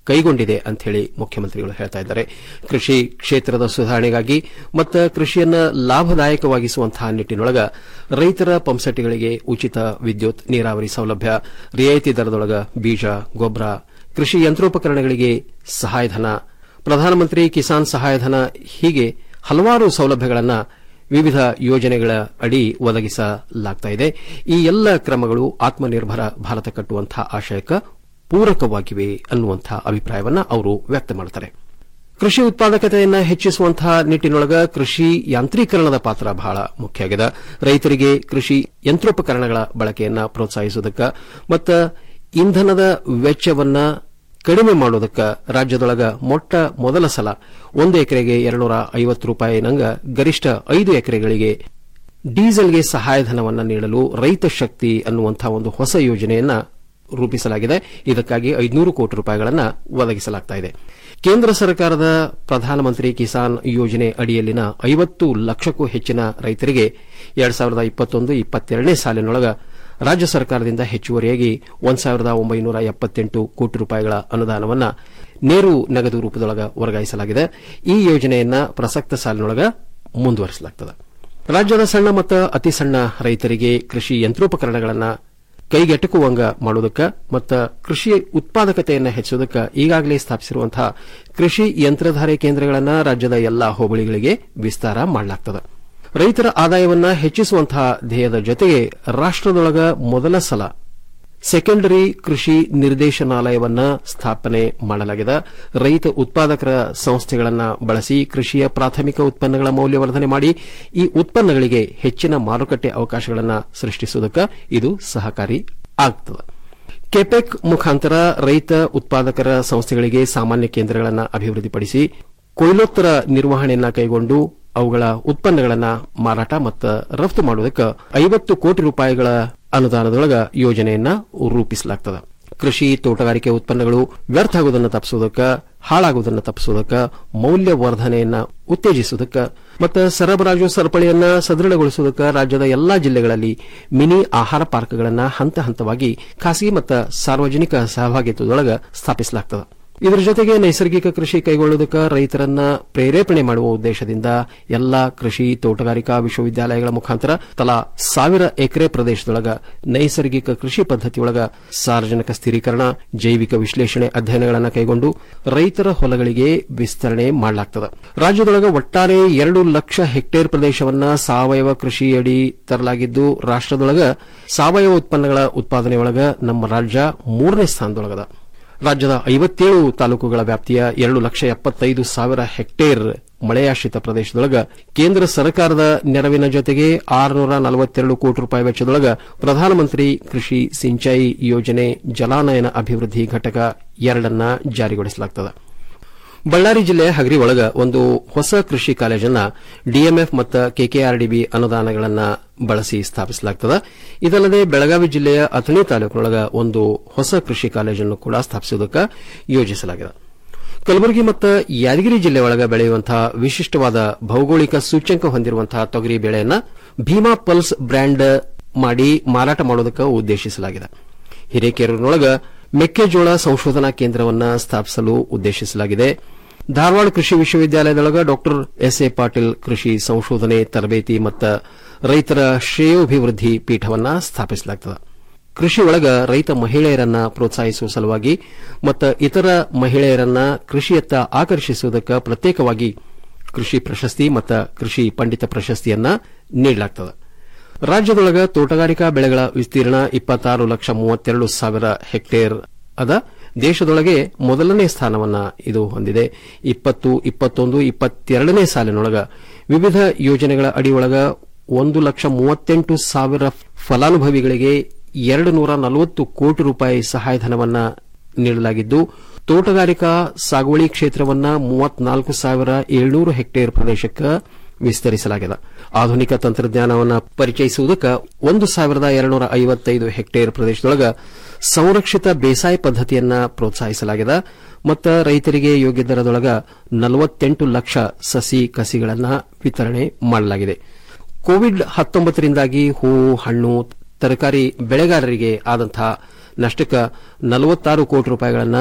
ಕೈಗೊಂಡಿದೆ ಅಂತ ಹೇಳಿ ಮುಖ್ಯಮಂತ್ರಿಗಳು ಹೇಳ್ತಾ ಇದ್ದಾರೆ ಕೃಷಿ ಕ್ಷೇತ್ರದ ಸುಧಾರಣೆಗಾಗಿ ಮತ್ತು ಕೃಷಿಯನ್ನ ಲಾಭದಾಯಕವಾಗಿಸುವಂತಹ ನಿಟ್ಟಿನೊಳಗ ರೈತರ ಪಂಪ್ಸೆಟ್ಗಳಿಗೆ ಉಚಿತ ವಿದ್ಯುತ್ ನೀರಾವರಿ ಸೌಲಭ್ಯ ರಿಯಾಯಿತಿ ದರದೊಳಗ ಬೀಜ ಗೊಬ್ಬರ ಕೃಷಿ ಯಂತ್ರೋಪಕರಣಗಳಿಗೆ ಸಹಾಯಧನ ಪ್ರಧಾನಮಂತ್ರಿ ಕಿಸಾನ್ ಸಹಾಯಧನ ಹೀಗೆ ಹಲವಾರು ಸೌಲಭ್ಯಗಳನ್ನು ವಿವಿಧ ಯೋಜನೆಗಳ ಅಡಿ ಒದಗಿಸಲಾಗುತ್ತಿದೆ ಈ ಎಲ್ಲ ಕ್ರಮಗಳು ಆತ್ಮನಿರ್ಭರ ಭಾರತ ಕಟ್ಟುವಂತಹ ಆಶಯಕ್ಕೆ ಪೂರಕವಾಗಿವೆ ಅನ್ನುವಂತಹ ಅಭಿಪ್ರಾಯವನ್ನ ಅವರು ವ್ಯಕ್ತ ಮಾಡುತ್ತಾರೆ ಕೃಷಿ ಉತ್ಪಾದಕತೆಯನ್ನು ಹೆಚ್ಚಿಸುವಂತಹ ನಿಟ್ಟಿನೊಳಗ ಕೃಷಿ ಯಾಂತ್ರೀಕರಣದ ಪಾತ್ರ ಬಹಳ ಮುಖ್ಯ ಆಗಿದೆ ರೈತರಿಗೆ ಕೃಷಿ ಯಂತ್ರೋಪಕರಣಗಳ ಬಳಕೆಯನ್ನ ಪ್ರೋತ್ಸಾಹಿಸುವುದಕ್ಕೆ ಮತ್ತು ಇಂಧನದ ವೆಚ್ಚವನ್ನ ಕಡಿಮೆ ಮಾಡುವುದಕ್ಕೆ ರಾಜ್ಯದೊಳಗ ಮೊಟ್ಟ ಮೊದಲ ಸಲ ಒಂದು ಎಕರೆಗೆ ಎರಡ್ನೂರ ಐವತ್ತು ರೂಪಾಯಿ ನಂಗ ಗರಿಷ್ಠ ಐದು ಎಕರೆಗಳಿಗೆ ಡೀಸೆಲ್ಗೆ ಸಹಾಯಧನವನ್ನು ನೀಡಲು ರೈತ ಶಕ್ತಿ ಅನ್ನುವಂತಹ ಒಂದು ಹೊಸ ಯೋಜನೆಯನ್ನ ರೂಪಿಸಲಾಗಿದೆ ಇದಕ್ಕಾಗಿ ಐದುನೂರು ಕೋಟಿ ರೂಪಾಯಿಗಳನ್ನು ಒದಗಿಸಲಾಗುತ್ತಿದೆ ಕೇಂದ್ರ ಸರ್ಕಾರದ ಪ್ರಧಾನಮಂತ್ರಿ ಕಿಸಾನ್ ಯೋಜನೆ ಅಡಿಯಲ್ಲಿನ ಐವತ್ತು ಲಕ್ಷಕ್ಕೂ ಹೆಚ್ಚಿನ ರೈತರಿಗೆ ಎರಡ್ ಸಾವಿರದ ಇಪ್ಪತ್ತೊಂದು ಇಪ್ಪತ್ತೆರಡನೇ ಸಾಲಿನೊಳಗ ರಾಜ್ಯ ಸರ್ಕಾರದಿಂದ ಹೆಚ್ಚುವರಿಯಾಗಿ ಒಂದು ಸಾವಿರದ ಒಂಬೈನೂರ ಎಪ್ಪತ್ತೆಂಟು ಕೋಟಿ ರೂಪಾಯಿಗಳ ಅನುದಾನವನ್ನು ನೇರು ನಗದು ರೂಪದೊಳಗ ವರ್ಗಾಯಿಸಲಾಗಿದೆ ಈ ಯೋಜನೆಯನ್ನ ಪ್ರಸಕ್ತ ಸಾಲಿನೊಳಗ ಮುಂದುವರಿಸಲಾಗುತ್ತದೆ ರಾಜ್ಯದ ಸಣ್ಣ ಮತ್ತು ಅತಿ ಸಣ್ಣ ರೈತರಿಗೆ ಕೃಷಿ ಯಂತ್ರೋಪಕರಣಗಳನ್ನು ಕೈಗೆಟಕುವಂಗ ಮಾಡುವುದಕ್ಕೆ ಮತ್ತು ಕೃಷಿ ಉತ್ಪಾದಕತೆಯನ್ನು ಹೆಚ್ಚುವುದಕ್ಕೆ ಈಗಾಗಲೇ ಸ್ಥಾಪಿಸಿರುವಂತಹ ಕೃಷಿ ಯಂತ್ರಧಾರೆ ಕೇಂದ್ರಗಳನ್ನು ರಾಜ್ಯದ ಎಲ್ಲಾ ಹೋಬಳಿಗಳಿಗೆ ವಿಸ್ತಾರ ಮಾಡಲಾಗುತ್ತದೆ ರೈತರ ಆದಾಯವನ್ನ ಹೆಚ್ಚಿಸುವಂತಹ ಧ್ಯೇಯದ ಜೊತೆಗೆ ರಾಷ್ಟದೊಳಗ ಮೊದಲ ಸಲ ಸೆಕೆಂಡರಿ ಕೃಷಿ ನಿರ್ದೇಶನಾಲಯವನ್ನ ಸ್ಥಾಪನೆ ಮಾಡಲಾಗಿದೆ ರೈತ ಉತ್ಪಾದಕರ ಸಂಸ್ಥೆಗಳನ್ನು ಬಳಸಿ ಕೃಷಿಯ ಪ್ರಾಥಮಿಕ ಉತ್ಪನ್ನಗಳ ಮೌಲ್ಯವರ್ಧನೆ ಮಾಡಿ ಈ ಉತ್ಪನ್ನಗಳಿಗೆ ಹೆಚ್ಚಿನ ಮಾರುಕಟ್ಟೆ ಅವಕಾಶಗಳನ್ನು ಸೃಷ್ಟಿಸುವುದಕ್ಕೆ ಇದು ಸಹಕಾರಿ ಆಗ್ತದೆ ಕೆಪೆಕ್ ಮುಖಾಂತರ ರೈತ ಉತ್ಪಾದಕರ ಸಂಸ್ಥೆಗಳಿಗೆ ಸಾಮಾನ್ಯ ಕೇಂದ್ರಗಳನ್ನು ಅಭಿವೃದ್ಧಿಪಡಿಸಿ ಕೊಯ್ಲೋತ್ತರ ನಿರ್ವಹಣೆಯನ್ನ ಕೈಗೊಂಡು ಅವುಗಳ ಉತ್ಪನ್ನಗಳನ್ನು ಮಾರಾಟ ಮತ್ತು ರಫ್ತು ಮಾಡುವುದಕ್ಕೆ ಐವತ್ತು ಕೋಟಿ ರೂಪಾಯಿಗಳ ಅನುದಾನದೊಳಗ ಯೋಜನೆಯನ್ನ ರೂಪಿಸಲಾಗುತ್ತದೆ ಕೃಷಿ ತೋಟಗಾರಿಕೆ ಉತ್ಪನ್ನಗಳು ವ್ಯರ್ಥ ಆಗುವುದನ್ನು ತಪ್ಪಿಸುವುದಕ್ಕೆ ಹಾಳಾಗುವುದನ್ನು ತಪ್ಪಿಸುವುದಕ್ಕೆ ಮೌಲ್ಯವರ್ಧನೆಯನ್ನ ಉತ್ತೇಜಿಸುವುದಕ್ಕೆ ಮತ್ತು ಸರಬರಾಜು ಸರಪಳಿಯನ್ನ ಸದೃಢಗೊಳಿಸುವುದಕ್ಕೆ ರಾಜ್ಯದ ಎಲ್ಲಾ ಜಿಲ್ಲೆಗಳಲ್ಲಿ ಮಿನಿ ಆಹಾರ ಪಾರ್ಕ್ಗಳನ್ನು ಹಂತ ಹಂತವಾಗಿ ಖಾಸಗಿ ಮತ್ತು ಸಾರ್ವಜನಿಕ ಸಹಭಾಗಿತ್ವದೊಳಗ ಸ್ಥಾಪಿಸಲಾಗುತ್ತದೆ ಇದರ ಜೊತೆಗೆ ನೈಸರ್ಗಿಕ ಕೃಷಿ ಕೈಗೊಳ್ಳುವುದಕ್ಕೆ ರೈತರನ್ನ ಪ್ರೇರೇಪಣೆ ಮಾಡುವ ಉದ್ದೇಶದಿಂದ ಎಲ್ಲಾ ಕೃಷಿ ತೋಟಗಾರಿಕಾ ವಿಶ್ವವಿದ್ಯಾಲಯಗಳ ಮುಖಾಂತರ ತಲಾ ಸಾವಿರ ಎಕರೆ ಪ್ರದೇಶದೊಳಗ ನೈಸರ್ಗಿಕ ಕೃಷಿ ಪದ್ದತಿಯೊಳಗ ಸಾರ್ವಜನಿಕ ಸ್ಥಿರೀಕರಣ ಜೈವಿಕ ವಿಶ್ಲೇಷಣೆ ಅಧ್ಯಯನಗಳನ್ನು ಕೈಗೊಂಡು ರೈತರ ಹೊಲಗಳಿಗೆ ವಿಸ್ತರಣೆ ಮಾಡಲಾಗುತ್ತದೆ ರಾಜ್ಯದೊಳಗ ಒಟ್ಟಾರೆ ಎರಡು ಲಕ್ಷ ಹೆಕ್ಟೇರ್ ಪ್ರದೇಶವನ್ನ ಸಾವಯವ ಕೃಷಿಯಡಿ ತರಲಾಗಿದ್ದು ರಾಷ್ಟದೊಳಗ ಸಾವಯವ ಉತ್ಪನ್ನಗಳ ಉತ್ಪಾದನೆಯೊಳಗ ನಮ್ಮ ರಾಜ್ಯ ಮೂರನೇ ಸ್ಥಾನದೊಳಗದ ರಾಜ್ಯದ ಐವತ್ತೇಳು ತಾಲೂಕುಗಳ ವ್ಯಾಪ್ತಿಯ ಎರಡು ಲಕ್ಷ ಎಪ್ಪತ್ತೈದು ಸಾವಿರ ಹೆಕ್ಟೇರ್ ಮಳೆಯಾಶ್ರಿತ ಪ್ರದೇಶದೊಳಗ ಕೇಂದ್ರ ಸರ್ಕಾರದ ನೆರವಿನ ಜೊತೆಗೆ ಆರುನೂರ ನಲವತ್ತೆರಡು ಕೋಟಿ ರೂಪಾಯಿ ವೆಚ್ಚದೊಳಗ ಪ್ರಧಾನಮಂತ್ರಿ ಕೃಷಿ ಸಿಂಚಾಯಿ ಯೋಜನೆ ಜಲಾನಯನ ಅಭಿವೃದ್ಧಿ ಘಟಕ ಎರಡನ್ನ ಜಾರಿಗೊಳಿಸಲಾಗುತ್ತದೆ ಬಳ್ಳಾರಿ ಜಿಲ್ಲೆ ಹಗರಿ ಒಳಗ ಒಂದು ಹೊಸ ಕೃಷಿ ಕಾಲೇಜನ್ನ ಡಿಎಂಎಫ್ ಮತ್ತು ಕೆಕೆಆರ್ಡಿಬಿ ಅನುದಾನಗಳನ್ನು ಬಳಸಿ ಸ್ಥಾಪಿಸಲಾಗುತ್ತದೆ ಇದಲ್ಲದೆ ಬೆಳಗಾವಿ ಜಿಲ್ಲೆಯ ಅಥಣಿ ತಾಲೂಕಿನೊಳಗ ಒಂದು ಹೊಸ ಕೃಷಿ ಕಾಲೇಜನ್ನು ಕೂಡ ಸ್ಥಾಪಿಸುವುದಕ್ಕೆ ಯೋಜಿಸಲಾಗಿದೆ ಕಲಬುರಗಿ ಮತ್ತು ಯಾದಗಿರಿ ಜಿಲ್ಲೆ ಒಳಗ ಬೆಳೆಯುವಂತಹ ವಿಶಿಷ್ಟವಾದ ಭೌಗೋಳಿಕ ಸೂಚ್ಯಂಕ ಹೊಂದಿರುವಂತಹ ತೊಗರಿ ಬೆಳೆಯನ್ನ ಭೀಮಾ ಪಲ್ಸ್ ಬ್ರ್ಯಾಂಡ್ ಮಾಡಿ ಮಾರಾಟ ಮಾಡುವುದಕ್ಕೆ ಉದ್ದೇಶಿಸಲಾಗಿದೆ ಹಿರೇಕೆರೂರಿನೊಳಗ ಮೆಕ್ಕೆಜೋಳ ಸಂಶೋಧನಾ ಕೇಂದ್ರವನ್ನು ಸ್ಥಾಪಿಸಲು ಉದ್ದೇಶಿಸಲಾಗಿದೆ ಧಾರವಾಡ ಕೃಷಿ ವಿಶ್ವವಿದ್ಯಾಲಯದೊಳಗ ಡಾ ಎಸ್ ಎ ಪಾಟೀಲ್ ಕೃಷಿ ಸಂಶೋಧನೆ ತರಬೇತಿ ಮತ್ತು ರೈತರ ಶ್ರೇಯೋಭಿವೃದ್ಧಿ ಪೀಠವನ್ನು ಸ್ಥಾಪಿಸಲಾಗುತ್ತದೆ ಕೃಷಿ ಒಳಗ ರೈತ ಮಹಿಳೆಯರನ್ನ ಪ್ರೋತ್ಸಾಹಿಸುವ ಸಲುವಾಗಿ ಮತ್ತು ಇತರ ಮಹಿಳೆಯರನ್ನ ಕೃಷಿಯತ್ತ ಆಕರ್ಷಿಸುವುದಕ್ಕೆ ಪ್ರತ್ಯೇಕವಾಗಿ ಕೃಷಿ ಪ್ರಶಸ್ತಿ ಮತ್ತು ಕೃಷಿ ಪಂಡಿತ ಪ್ರಶಸ್ತಿಯನ್ನ ನೀಡಲಾಗುತ್ತದೆ ರಾಜ್ಯದೊಳಗ ತೋಟಗಾರಿಕಾ ಬೆಳೆಗಳ ವಿಸ್ತೀರ್ಣ ಇಪ್ಪತ್ತಾರು ಲಕ್ಷ ಮೂವತ್ತೆರಡು ಸಾವಿರ ಹೆಕ್ಟೇರ್ ಅದ ದೇಶದೊಳಗೆ ಮೊದಲನೇ ಸ್ಥಾನವನ್ನ ಇದು ಹೊಂದಿದೆ ಇಪ್ಪತ್ತು ಇಪ್ಪತ್ತೊಂದು ಇಪ್ಪತ್ತೆರಡನೇ ಸಾಲಿನೊಳಗ ವಿವಿಧ ಯೋಜನೆಗಳ ಅಡಿಯೊಳಗ ಒಂದು ಲಕ್ಷ ಮೂವತ್ತೆಂಟು ಸಾವಿರ ಫಲಾನುಭವಿಗಳಿಗೆ ಎರಡು ನೂರ ನಲವತ್ತು ಕೋಟಿ ರೂಪಾಯಿ ಸಹಾಯಧನವನ್ನ ನೀಡಲಾಗಿದ್ದು ತೋಟಗಾರಿಕಾ ಸಾಗುವಳಿ ಕ್ಷೇತ್ರವನ್ನ ಮೂವತ್ನಾಲ್ಕು ಸಾವಿರ ಏಳ್ನೂರು ಹೆಕ್ಟೇರ್ ಪ್ರದೇಶಕ್ಕೆ ವಿಸ್ತರಿಸಲಾಗಿದೆ ಆಧುನಿಕ ತಂತ್ರಜ್ಞಾನವನ್ನು ಪರಿಚಯಿಸುವುದಕ್ಕೆ ಒಂದು ಸಾವಿರದ ಎರಡುನೂರ ಐವತ್ತೈದು ಹೆಕ್ಟೇರ್ ಪ್ರದೇಶದೊಳಗ ಸಂರಕ್ಷಿತ ಬೇಸಾಯ ಪದ್ದತಿಯನ್ನ ಪ್ರೋತ್ಸಾಹಿಸಲಾಗಿದೆ ಮತ್ತು ರೈತರಿಗೆ ಯೋಗ್ಯ ದರದೊಳಗ ನಲವತ್ತೆಂಟು ಲಕ್ಷ ಸಸಿ ಕಸಿಗಳನ್ನು ವಿತರಣೆ ಮಾಡಲಾಗಿದೆ ಕೋವಿಡ್ ಹತ್ತೊಂಬತ್ತರಿಂದಾಗಿ ಹೂವು ಹಣ್ಣು ತರಕಾರಿ ಬೆಳೆಗಾರರಿಗೆ ಆದಂತಹ ನಷ್ಟಕ್ಕೆ ನಲವತ್ತಾರು ಕೋಟಿ ರೂಪಾಯಿಗಳನ್ನು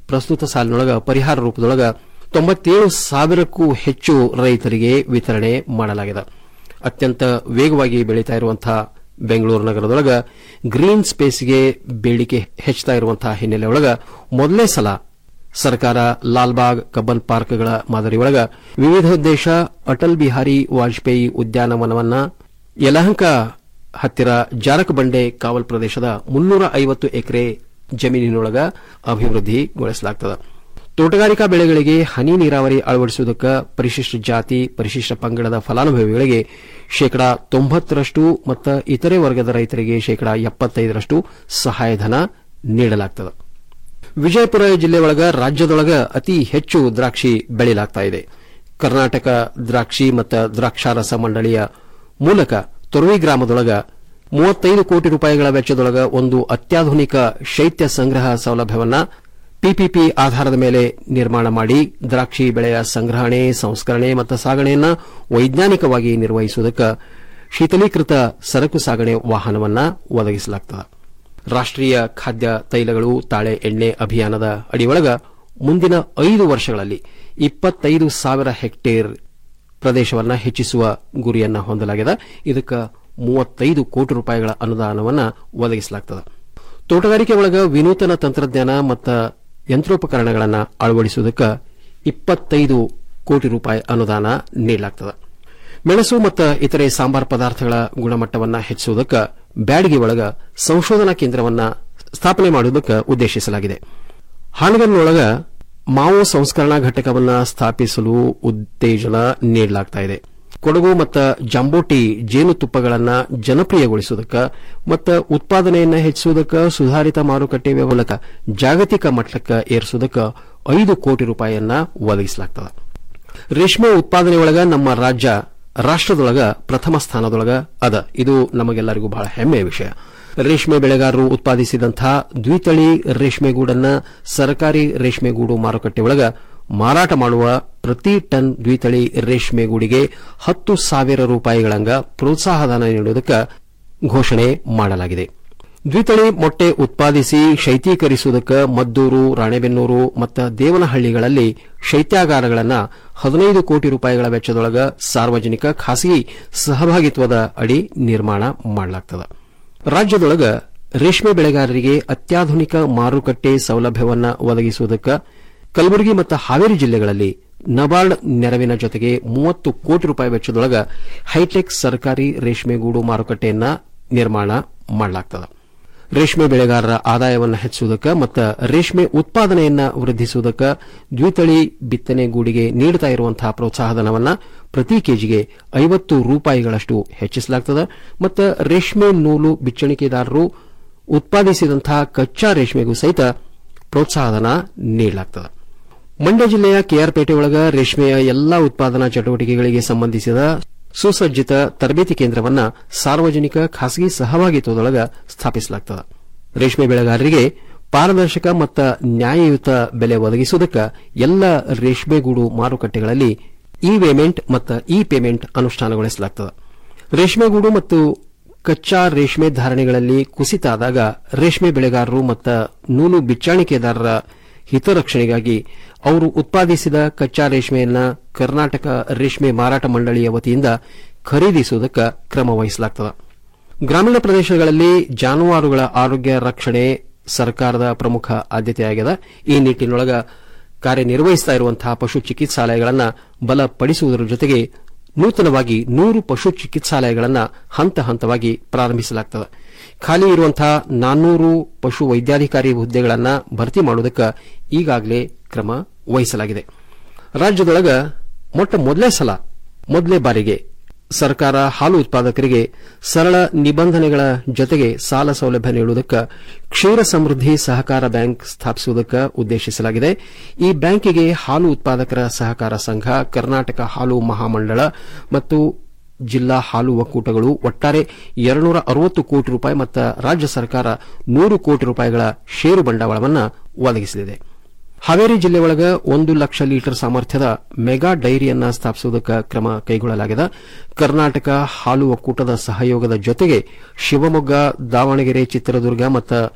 ಪ್ರಸ್ತುತ ಸಾಲಿನೊಳಗ ಪರಿಹಾರ ರೂಪದೊಳಗ ತೊಂಬತ್ತೇಳು ಸಾವಿರಕ್ಕೂ ಹೆಚ್ಚು ರೈತರಿಗೆ ವಿತರಣೆ ಮಾಡಲಾಗಿದೆ ಅತ್ಯಂತ ವೇಗವಾಗಿ ಬೆಳೀತಾ ಇರುವಂತಹ ಬೆಂಗಳೂರು ನಗರದೊಳಗ ಗ್ರೀನ್ ಸ್ಪೇಸ್ಗೆ ಬೇಡಿಕೆ ಹೆಚ್ಚುತ್ತಾ ಇರುವಂತಹ ಹಿನ್ನೆಲೆಯೊಳಗ ಮೊದಲನೇ ಸಲ ಸರ್ಕಾರ ಲಾಲ್ಬಾಗ್ ಕಬ್ಬನ್ ಪಾರ್ಕ್ಗಳ ಮಾದರಿಯೊಳಗ ವಿವಿಧೋದ್ದೇಶ ಅಟಲ್ ಬಿಹಾರಿ ವಾಜಪೇಯಿ ಉದ್ಯಾನವನವನ್ನ ಯಲಹಂಕ ಹತ್ತಿರ ಜಾರಕಬಂಡೆ ಕಾವಲ್ ಪ್ರದೇಶದ ಮುನ್ನೂರ ಐವತ್ತು ಎಕರೆ ಜಮೀನಿನೊಳಗ ಅಭಿವೃದ್ಧಿಗೊಳಿಸಲಾಗುತ್ತದೆ ತೋಟಗಾರಿಕಾ ಬೆಳೆಗಳಿಗೆ ಹನಿ ನೀರಾವರಿ ಅಳವಡಿಸುವುದಕ್ಕೆ ಪರಿಶಿಷ್ಟ ಜಾತಿ ಪರಿಶಿಷ್ಟ ಪಂಗಡದ ಫಲಾನುಭವಿಗಳಿಗೆ ಶೇಕಡಾ ತೊಂಬತ್ತರಷ್ಟು ಮತ್ತು ಇತರೆ ವರ್ಗದ ರೈತರಿಗೆ ಶೇಕಡಾ ಎಪ್ಪತ್ತೈದರಷ್ಟು ಸಹಾಯಧನ ನೀಡಲಾಗುತ್ತದೆ ವಿಜಯಪುರ ಜಿಲ್ಲೆ ಒಳಗ ರಾಜ್ಯದೊಳಗ ಅತಿ ಹೆಚ್ಚು ದ್ರಾಕ್ಷಿ ಬೆಳೆಯಲಾಗ್ತಾ ಇದೆ ಕರ್ನಾಟಕ ದ್ರಾಕ್ಷಿ ಮತ್ತು ದ್ರಾಕ್ಷಾರಸ ಮಂಡಳಿಯ ಮೂಲಕ ತೊರವಿ ಗ್ರಾಮದೊಳಗ ಮೂವತ್ತೈದು ಕೋಟಿ ರೂಪಾಯಿಗಳ ವೆಚ್ಚದೊಳಗ ಒಂದು ಅತ್ಯಾಧುನಿಕ ಶೈತ್ಯ ಸಂಗ್ರಹ ಸೌಲಭ್ಯವನ್ನ ಪಿಪಿಪಿ ಆಧಾರದ ಮೇಲೆ ನಿರ್ಮಾಣ ಮಾಡಿ ದ್ರಾಕ್ಷಿ ಬೆಳೆಯ ಸಂಗ್ರಹಣೆ ಸಂಸ್ಕರಣೆ ಮತ್ತು ಸಾಗಣೆಯನ್ನು ವೈಜ್ಞಾನಿಕವಾಗಿ ನಿರ್ವಹಿಸುವುದಕ್ಕೆ ಶೀತಲೀಕೃತ ಸರಕು ಸಾಗಣೆ ವಾಹನವನ್ನ ಒದಗಿಸಲಾಗುತ್ತದೆ ರಾಷ್ಟೀಯ ಖಾದ್ಯ ತೈಲಗಳು ತಾಳೆ ಎಣ್ಣೆ ಅಭಿಯಾನದ ಅಡಿಯೊಳಗ ಮುಂದಿನ ಐದು ವರ್ಷಗಳಲ್ಲಿ ಇಪ್ಪತ್ತೈದು ಸಾವಿರ ಹೆಕ್ಟೇರ್ ಪ್ರದೇಶವನ್ನು ಹೆಚ್ಚಿಸುವ ಗುರಿಯನ್ನ ಹೊಂದಲಾಗಿದೆ ಇದಕ್ಕೆ ಮೂವತ್ತೈದು ಕೋಟಿ ರೂಪಾಯಿಗಳ ಅನುದಾನವನ್ನು ಒದಗಿಸಲಾಗುತ್ತದೆ ತೋಟಗಾರಿಕೆ ಒಳಗ ವಿನೂತನ ತಂತ್ರಜ್ಞಾನ ಮತ್ತು ಯಂತ್ರೋಪಕರಣಗಳನ್ನು ಅಳವಡಿಸುವುದಕ್ಕೆ ಇಪ್ಪತ್ತೈದು ಕೋಟಿ ರೂಪಾಯಿ ಅನುದಾನ ನೀಡಲಾಗುತ್ತದೆ ಮೆಣಸು ಮತ್ತು ಇತರೆ ಸಾಂಬಾರ್ ಪದಾರ್ಥಗಳ ಗುಣಮಟ್ಟವನ್ನು ಹೆಚ್ಚಿಸುವುದಕ್ಕೆ ಬ್ಯಾಡಗಿ ಒಳಗ ಸಂಶೋಧನಾ ಕೇಂದ್ರವನ್ನು ಸ್ಥಾಪನೆ ಮಾಡುವುದಕ್ಕೆ ಉದ್ದೇಶಿಸಲಾಗಿದೆ ಹಾನಗಲ್ನೊಳಗ ಮಾವು ಸಂಸ್ಕರಣಾ ಘಟಕವನ್ನು ಸ್ಥಾಪಿಸಲು ಉತ್ತೇಜನ ನೀಡಲಾಗುತ್ತಿದೆ ಕೊಡಗು ಮತ್ತು ಜಂಬೋಟಿ ಜೇನುತುಪ್ಪಗಳನ್ನು ಜನಪ್ರಿಯಗೊಳಿಸುವುದಕ್ಕೆ ಮತ್ತು ಉತ್ಪಾದನೆಯನ್ನು ಹೆಚ್ಚಿಸುವುದಕ್ಕೆ ಸುಧಾರಿತ ಮಾರುಕಟ್ಟೆ ಮೂಲಕ ಜಾಗತಿಕ ಮಟ್ಟಕ್ಕೆ ಏರಿಸುವುದಕ್ಕೆ ಐದು ಕೋಟಿ ರೂಪಾಯಿಯನ್ನ ಒದಗಿಸಲಾಗುತ್ತದೆ ರೇಷ್ಮೆ ಉತ್ಪಾದನೆಯೊಳಗ ನಮ್ಮ ರಾಜ್ಯ ರಾಷ್ಟದೊಳಗ ಪ್ರಥಮ ಸ್ಥಾನದೊಳಗ ಅದ ಇದು ನಮಗೆಲ್ಲರಿಗೂ ಬಹಳ ಹೆಮ್ಮೆಯ ವಿಷಯ ರೇಷ್ಮೆ ಬೆಳೆಗಾರರು ಉತ್ಪಾದಿಸಿದಂತಹ ದ್ವಿತಳಿ ರೇಷ್ಮೆಗೂಡನ್ನ ಸರ್ಕಾರಿ ರೇಷ್ಮೆಗೂಡು ಮಾರುಕಟ್ಟೆಯೊಳಗ ಮಾರಾಟ ಮಾಡುವ ಪ್ರತಿ ಟನ್ ದ್ವಿತಳಿ ರೇಷ್ಮೆಗೂಡಿಗೆ ಹತ್ತು ಸಾವಿರ ರೂಪಾಯಿಗಳಂಗ ಪ್ರೋತ್ಸಾಹಧನ ನೀಡುವುದಕ್ಕೆ ಘೋಷಣೆ ಮಾಡಲಾಗಿದೆ ದ್ವಿತಳಿ ಮೊಟ್ಟೆ ಉತ್ಪಾದಿಸಿ ಶೈತ್ಯೀಕರಿಸುವುದಕ್ಕೆ ಮದ್ದೂರು ರಾಣೆಬೆನ್ನೂರು ಮತ್ತು ದೇವನಹಳ್ಳಿಗಳಲ್ಲಿ ಶೈತ್ಯಾಗಾರಗಳನ್ನು ಹದಿನೈದು ಕೋಟಿ ರೂಪಾಯಿಗಳ ವೆಚ್ಚದೊಳಗ ಸಾರ್ವಜನಿಕ ಖಾಸಗಿ ಸಹಭಾಗಿತ್ವದ ಅಡಿ ನಿರ್ಮಾಣ ಮಾಡಲಾಗುತ್ತದೆ ರಾಜ್ಯದೊಳಗ ರೇಷ್ಮೆ ಬೆಳೆಗಾರರಿಗೆ ಅತ್ಯಾಧುನಿಕ ಮಾರುಕಟ್ಟೆ ಸೌಲಭ್ಯವನ್ನು ಒದಗಿಸುವುದಕ್ಕೆ ಕಲಬುರಗಿ ಮತ್ತು ಹಾವೇರಿ ಜಿಲ್ಲೆಗಳಲ್ಲಿ ನಬಾರ್ಡ್ ನೆರವಿನ ಜೊತೆಗೆ ಮೂವತ್ತು ಕೋಟಿ ರೂಪಾಯಿ ವೆಚ್ಚದೊಳಗ ಹೈಟೆಕ್ ಸರ್ಕಾರಿ ರೇಷ್ಮೆಗೂಡು ಮಾರುಕಟ್ಟೆಯನ್ನ ನಿರ್ಮಾಣ ಮಾಡಲಾಗುತ್ತದೆ ರೇಷ್ಮೆ ಬೆಳೆಗಾರರ ಆದಾಯವನ್ನು ಹೆಚ್ಚಿಸುವುದಕ್ಕೆ ಮತ್ತು ರೇಷ್ಮೆ ಉತ್ಪಾದನೆಯನ್ನು ವೃದ್ಧಿಸುವುದಕ್ಕೆ ದ್ವಿತಳಿ ಬಿತ್ತನೆ ಗೂಡಿಗೆ ನೀಡುತ್ತಾ ಇರುವಂತಹ ಪ್ರೋತ್ಸಾಹಧನವನ್ನು ಪ್ರತಿ ಕೆಜಿಗೆ ಐವತ್ತು ರೂಪಾಯಿಗಳಷ್ಟು ಹೆಚ್ಚಿಸಲಾಗುತ್ತದೆ ಮತ್ತು ರೇಷ್ಮೆ ನೂಲು ಬಿಚ್ಚಣಿಕೆದಾರರು ಉತ್ಪಾದಿಸಿದಂತಹ ಕಚ್ಚಾ ರೇಷ್ಮೆಗೂ ಸಹಿತ ಪ್ರೋತ್ಸಾಹಧನ ನೀಡಲಾಗುತ್ತದೆ ಮಂಡ್ಯ ಜಿಲ್ಲೆಯ ಕೆಆರ್ಪೇಟೆಯೊಳಗ ರೇಷ್ಮೆಯ ಎಲ್ಲಾ ಉತ್ಪಾದನಾ ಚಟುವಟಿಕೆಗಳಿಗೆ ಸಂಬಂಧಿಸಿದ ಸುಸಜ್ಜಿತ ತರಬೇತಿ ಕೇಂದ್ರವನ್ನು ಸಾರ್ವಜನಿಕ ಖಾಸಗಿ ಸಹಭಾಗಿತ್ವದೊಳಗ ಸ್ಥಾಪಿಸಲಾಗುತ್ತದೆ ರೇಷ್ಮೆ ಬೆಳೆಗಾರರಿಗೆ ಪಾರದರ್ಶಕ ಮತ್ತು ನ್ಯಾಯಯುತ ಬೆಲೆ ಒದಗಿಸುವುದಕ್ಕೆ ಎಲ್ಲ ರೇಷ್ಮೆಗೂಡು ಮಾರುಕಟ್ಟೆಗಳಲ್ಲಿ ಇ ಪೇಮೆಂಟ್ ಮತ್ತು ಇ ಪೇಮೆಂಟ್ ಅನುಷ್ಠಾನಗೊಳಿಸಲಾಗುತ್ತದೆ ರೇಷ್ಮೆಗೂಡು ಮತ್ತು ಕಚ್ಚಾ ರೇಷ್ಮೆ ಧಾರಣೆಗಳಲ್ಲಿ ಕುಸಿತ ಆದಾಗ ರೇಷ್ಮೆ ಬೆಳೆಗಾರರು ಮತ್ತು ನೂಲು ಬಿಚ್ಚಾಣಿಕೆದಾರರ ಹಿತರಕ್ಷಣೆಗಾಗಿ ಅವರು ಉತ್ಪಾದಿಸಿದ ಕಚ್ಚಾ ರೇಷ್ಮೆಯನ್ನ ಕರ್ನಾಟಕ ರೇಷ್ಮೆ ಮಾರಾಟ ಮಂಡಳಿಯ ವತಿಯಿಂದ ಖರೀದಿಸುವುದಕ್ಕೆ ಕ್ರಮ ವಹಿಸಲಾಗುತ್ತದೆ ಗ್ರಾಮೀಣ ಪ್ರದೇಶಗಳಲ್ಲಿ ಜಾನುವಾರುಗಳ ಆರೋಗ್ಯ ರಕ್ಷಣೆ ಸರ್ಕಾರದ ಪ್ರಮುಖ ಆದ್ಯತೆಯಾಗಿದೆ ಈ ನಿಟ್ಟಿನೊಳಗ ಕಾರ್ಯನಿರ್ವಹಿಸ್ತಾ ಇರುವಂತಹ ಪಶು ಚಿಕಿತ್ಸಾಲಯಗಳನ್ನು ಬಲಪಡಿಸುವುದರ ಜೊತೆಗೆ ನೂತನವಾಗಿ ನೂರು ಪಶು ಚಿಕಿತ್ಸಾಲಯಗಳನ್ನು ಹಂತ ಹಂತವಾಗಿ ಪ್ರಾರಂಭಿಸಲಾಗುತ್ತದೆ ಖಾಲಿ ಇರುವಂತಹ ನಾನ್ನೂರು ಪಶು ವೈದ್ಯಾಧಿಕಾರಿ ಹುದ್ದೆಗಳನ್ನು ಭರ್ತಿ ಮಾಡುವುದಕ್ಕೆ ಈಗಾಗಲೇ ಕ್ರಮ ವಹಿಸಲಾಗಿದೆ ರಾಜ್ಯದೊಳಗ ಮೊಟ್ಟ ಮೊದಲೇ ಸಲ ಮೊದಲೇ ಬಾರಿಗೆ ಸರ್ಕಾರ ಹಾಲು ಉತ್ಪಾದಕರಿಗೆ ಸರಳ ನಿಬಂಧನೆಗಳ ಜೊತೆಗೆ ಸಾಲ ಸೌಲಭ್ಯ ನೀಡುವುದಕ್ಕೆ ಕ್ಷೀರ ಸಮೃದ್ಧಿ ಸಹಕಾರ ಬ್ಯಾಂಕ್ ಸ್ಥಾಪಿಸುವುದಕ್ಕೆ ಉದ್ದೇಶಿಸಲಾಗಿದೆ ಈ ಬ್ಯಾಂಕಿಗೆ ಹಾಲು ಉತ್ಪಾದಕರ ಸಹಕಾರ ಸಂಘ ಕರ್ನಾಟಕ ಹಾಲು ಮಹಾಮಂಡಳ ಮತ್ತು ಜಿಲ್ಲಾ ಹಾಲು ಒಕ್ಕೂಟಗಳು ಒಟ್ಟಾರೆ ಎರಡ್ನೂರ ಅರವತ್ತು ಕೋಟಿ ರೂಪಾಯಿ ಮತ್ತು ರಾಜ್ಯ ಸರ್ಕಾರ ನೂರು ಕೋಟಿ ರೂಪಾಯಿಗಳ ಷೇರು ಬಂಡವಾಳವನ್ನು ಒದಗಿಸಲಿದೆ ಹಾವೇರಿ ಜಿಲ್ಲೆ ಒಳಗ ಒಂದು ಲಕ್ಷ ಲೀಟರ್ ಸಾಮರ್ಥ್ಯದ ಮೆಗಾ ಡೈರಿಯನ್ನ ಸ್ಥಾಪಿಸುವುದಕ್ಕೆ ಕ್ರಮ ಕೈಗೊಳ್ಳಲಾಗಿದೆ ಕರ್ನಾಟಕ ಹಾಲು ಒಕ್ಕೂಟದ ಸಹಯೋಗದ ಜೊತೆಗೆ ಶಿವಮೊಗ್ಗ ದಾವಣಗೆರೆ ಚಿತ್ರದುರ್ಗ ಮತ್ತು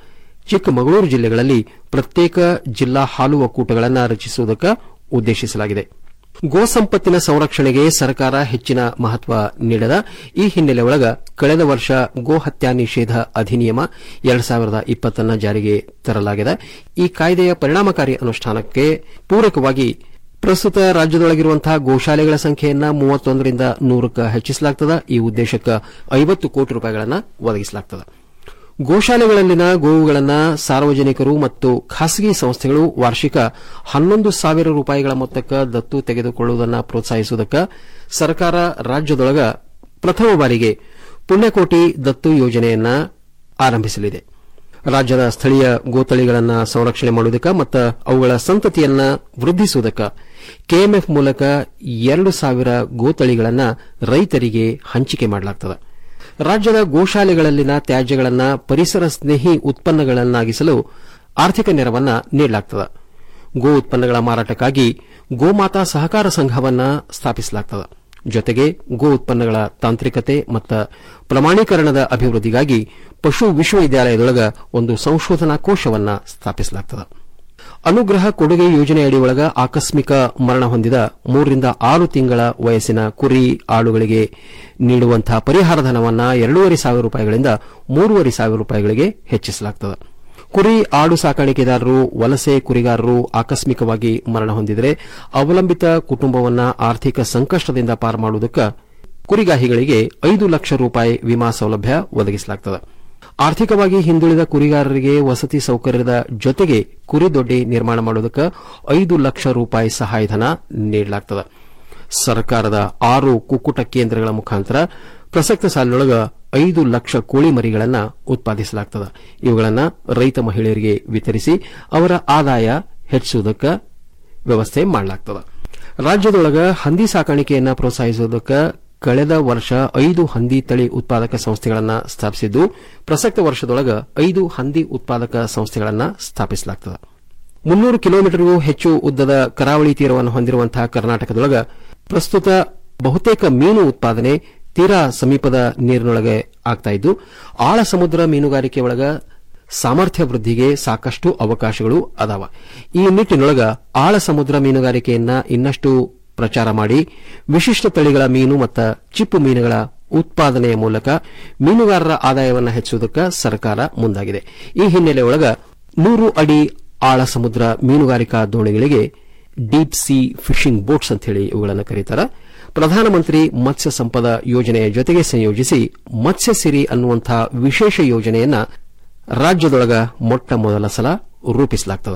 ಚಿಕ್ಕಮಗಳೂರು ಜಿಲ್ಲೆಗಳಲ್ಲಿ ಪ್ರತ್ಯೇಕ ಜಿಲ್ಲಾ ಹಾಲು ಒಕ್ಕೂಟಗಳನ್ನು ರಚಿಸುವುದಕ್ಕೆ ಉದ್ದೇಶಿಸಲಾಗಿದೆ ಗೋ ಸಂಪತ್ತಿನ ಸಂರಕ್ಷಣೆಗೆ ಸರ್ಕಾರ ಹೆಚ್ಚಿನ ಮಹತ್ವ ನೀಡದ ಈ ಹಿನ್ನೆಲೆ ಒಳಗ ಕಳೆದ ವರ್ಷ ಗೋ ಹತ್ಯಾ ನಿಷೇಧ ಅಧಿನಿಯಮ ಎರಡ್ ಸಾವಿರದ ಇಪ್ಪತ್ತನ್ನು ಜಾರಿಗೆ ತರಲಾಗಿದೆ ಈ ಕಾಯ್ದೆಯ ಪರಿಣಾಮಕಾರಿ ಅನುಷ್ಠಾನಕ್ಕೆ ಪೂರಕವಾಗಿ ಪ್ರಸ್ತುತ ರಾಜ್ಯದೊಳಗಿರುವಂತಹ ಗೋಶಾಲೆಗಳ ಸಂಖ್ಯೆಯನ್ನ ಮೂವತ್ತೊಂದರಿಂದ ನೂರಕ್ಕೆ ಹೆಚ್ಚಿಸಲಾಗುತ್ತದೆ ಈ ಉದ್ದೇಶಕ್ಕೆ ಐವತ್ತು ಕೋಟಿ ರೂಪಾಯಿಗಳನ್ನು ಒದಗಿಸಲಾಗುತ್ತದೆ ಗೋಶಾಲೆಗಳಲ್ಲಿನ ಗೋವುಗಳನ್ನು ಸಾರ್ವಜನಿಕರು ಮತ್ತು ಖಾಸಗಿ ಸಂಸ್ಥೆಗಳು ವಾರ್ಷಿಕ ಹನ್ನೊಂದು ಸಾವಿರ ರೂಪಾಯಿಗಳ ಮೊತ್ತಕ್ಕೆ ದತ್ತು ತೆಗೆದುಕೊಳ್ಳುವುದನ್ನು ಪ್ರೋತ್ಸಾಹಿಸುವುದಕ್ಕೆ ಸರ್ಕಾರ ರಾಜ್ಯದೊಳಗ ಪ್ರಥಮ ಬಾರಿಗೆ ಪುಣ್ಯಕೋಟಿ ದತ್ತು ಯೋಜನೆಯನ್ನ ಆರಂಭಿಸಲಿದೆ ರಾಜ್ಯದ ಸ್ಥಳೀಯ ಗೋತಳಿಗಳನ್ನು ಸಂರಕ್ಷಣೆ ಮಾಡುವುದಕ್ಕೆ ಮತ್ತು ಅವುಗಳ ಸಂತತಿಯನ್ನ ವೃದ್ಧಿಸುವುದಕ್ಕೆ ಕೆಎಂಎಫ್ ಮೂಲಕ ಎರಡು ಸಾವಿರ ಗೋತಳಿಗಳನ್ನು ರೈತರಿಗೆ ಹಂಚಿಕೆ ಮಾಡಲಾಗುತ್ತದೆ ರಾಜ್ಯದ ಗೋಶಾಲೆಗಳಲ್ಲಿನ ತ್ಯಾಜ್ಯಗಳನ್ನು ಪರಿಸರ ಸ್ನೇಹಿ ಉತ್ಪನ್ನಗಳನ್ನಾಗಿಸಲು ಆರ್ಥಿಕ ನೆರವನ್ನ ನೀಡಲಾಗುತ್ತದೆ ಗೋ ಉತ್ಪನ್ನಗಳ ಮಾರಾಟಕ್ಕಾಗಿ ಗೋಮಾತಾ ಸಹಕಾರ ಸಂಘವನ್ನ ಸ್ಥಾಪಿಸಲಾಗುತ್ತದೆ ಜೊತೆಗೆ ಗೋ ಉತ್ಪನ್ನಗಳ ತಾಂತ್ರಿಕತೆ ಮತ್ತು ಪ್ರಮಾಣೀಕರಣದ ಅಭಿವೃದ್ಧಿಗಾಗಿ ಪಶು ವಿಶ್ವವಿದ್ಯಾಲಯದೊಳಗ ಒಂದು ಸಂಶೋಧನಾ ಕೋಶವನ್ನ ಸ್ಥಾಪಿಸಲಾಗುತ್ತದೆ ಅನುಗ್ರಹ ಕೊಡುಗೆ ಯೋಜನೆಯಡಿ ಒಳಗ ಆಕಸ್ಮಿಕ ಮರಣ ಹೊಂದಿದ ಮೂರರಿಂದ ಆರು ತಿಂಗಳ ವಯಸ್ಸಿನ ಕುರಿ ಆಡುಗಳಿಗೆ ನೀಡುವಂತಹ ಪರಿಹಾರ ಧನವನ್ನು ಎರಡೂವರೆ ಸಾವಿರ ರೂಪಾಯಿಗಳಿಂದ ಮೂರುವರೆ ಸಾವಿರ ರೂಪಾಯಿಗಳಿಗೆ ಹೆಚ್ಚಿಸಲಾಗುತ್ತದೆ ಕುರಿ ಆಡು ಸಾಕಾಣಿಕೆದಾರರು ವಲಸೆ ಕುರಿಗಾರರು ಆಕಸ್ಮಿಕವಾಗಿ ಮರಣ ಹೊಂದಿದರೆ ಅವಲಂಬಿತ ಕುಟುಂಬವನ್ನ ಆರ್ಥಿಕ ಸಂಕಷ್ಟದಿಂದ ಪಾರು ಮಾಡುವುದಕ್ಕೆ ಕುರಿಗಾಹಿಗಳಿಗೆ ಐದು ಲಕ್ಷ ರೂಪಾಯಿ ವಿಮಾ ಸೌಲಭ್ಯ ಒದಗಿಸಲಾಗುತ್ತದೆ ಆರ್ಥಿಕವಾಗಿ ಹಿಂದುಳಿದ ಕುರಿಗಾರರಿಗೆ ವಸತಿ ಸೌಕರ್ಯದ ಜೊತೆಗೆ ಕುರಿದೊಡ್ಡಿ ನಿರ್ಮಾಣ ಮಾಡುವುದಕ್ಕೆ ಐದು ಲಕ್ಷ ರೂಪಾಯಿ ಸಹಾಯಧನ ನೀಡಲಾಗುತ್ತದೆ ಸರ್ಕಾರದ ಆರು ಕುಕ್ಕುಟ ಕೇಂದ್ರಗಳ ಮುಖಾಂತರ ಪ್ರಸಕ್ತ ಸಾಲಿನೊಳಗ ಐದು ಲಕ್ಷ ಕೋಳಿ ಮರಿಗಳನ್ನು ಉತ್ಪಾದಿಸಲಾಗುತ್ತದೆ ಇವುಗಳನ್ನು ರೈತ ಮಹಿಳೆಯರಿಗೆ ವಿತರಿಸಿ ಅವರ ಆದಾಯ ಹೆಚ್ಚಿಸುವುದಕ್ಕೆ ವ್ಯವಸ್ಥೆ ಮಾಡಲಾಗುತ್ತದೆ ರಾಜ್ಯದೊಳಗ ಹಂದಿ ಸಾಕಾಣಿಕೆಯನ್ನು ಪ್ರೋತ್ಸಾಹಿಸುವುದಕ್ಕೆ ಕಳೆದ ವರ್ಷ ಐದು ಹಂದಿ ತಳಿ ಉತ್ಪಾದಕ ಸಂಸ್ಥೆಗಳನ್ನು ಸ್ಥಾಪಿಸಿದ್ದು ಪ್ರಸಕ್ತ ವರ್ಷದೊಳಗ ಐದು ಹಂದಿ ಉತ್ಪಾದಕ ಸಂಸ್ಥೆಗಳನ್ನು ಸ್ಥಾಪಿಸಲಾಗುತ್ತದೆ ಮುನ್ನೂರು ಕಿಲೋಮೀಟರ್ಗೂ ಹೆಚ್ಚು ಉದ್ದದ ಕರಾವಳಿ ತೀರವನ್ನು ಹೊಂದಿರುವಂತಹ ಕರ್ನಾಟಕದೊಳಗ ಪ್ರಸ್ತುತ ಬಹುತೇಕ ಮೀನು ಉತ್ಪಾದನೆ ತೀರಾ ಸಮೀಪದ ನೀರಿನೊಳಗೆ ಆಗ್ತಾಯಿದ್ದು ಆಳ ಸಮುದ್ರ ಮೀನುಗಾರಿಕೆ ಒಳಗ ಸಾಮರ್ಥ್ಯ ವೃದ್ಧಿಗೆ ಸಾಕಷ್ಟು ಅವಕಾಶಗಳು ಅದಾವ ಈ ನಿಟ್ಟಿನೊಳಗ ಆಳ ಸಮುದ್ರ ಮೀನುಗಾರಿಕೆಯನ್ನ ಇನ್ನಷ್ಟು ಪ್ರಚಾರ ಮಾಡಿ ವಿಶಿಷ್ಟ ತಳಿಗಳ ಮೀನು ಮತ್ತು ಚಿಪ್ಪು ಮೀನುಗಳ ಉತ್ಪಾದನೆಯ ಮೂಲಕ ಮೀನುಗಾರರ ಆದಾಯವನ್ನು ಹೆಚ್ಚಿಸುವುದಕ್ಕೆ ಸರ್ಕಾರ ಮುಂದಾಗಿದೆ ಈ ಹಿನ್ನೆಲೆ ಒಳಗ ನೂರು ಅಡಿ ಆಳ ಸಮುದ್ರ ಮೀನುಗಾರಿಕಾ ದೋಣಿಗಳಿಗೆ ಡೀಪ್ ಸಿ ಫಿಶಿಂಗ್ ಬೋಟ್ಸ್ ಅಂತ ಹೇಳಿ ಇವುಗಳನ್ನು ಕರೀತಾರೆ ಪ್ರಧಾನಮಂತ್ರಿ ಮತ್ಸ್ಯ ಸಂಪದ ಯೋಜನೆಯ ಜೊತೆಗೆ ಸಂಯೋಜಿಸಿ ಮತ್ಸ್ಯ ಸಿರಿ ಅನ್ನುವಂತಹ ವಿಶೇಷ ಯೋಜನೆಯನ್ನ ರಾಜ್ಯದೊಳಗ ಮೊಟ್ಟ ಮೊದಲ ಸಲ ರೂಪಿಸಲಾಗುತ್ತದೆ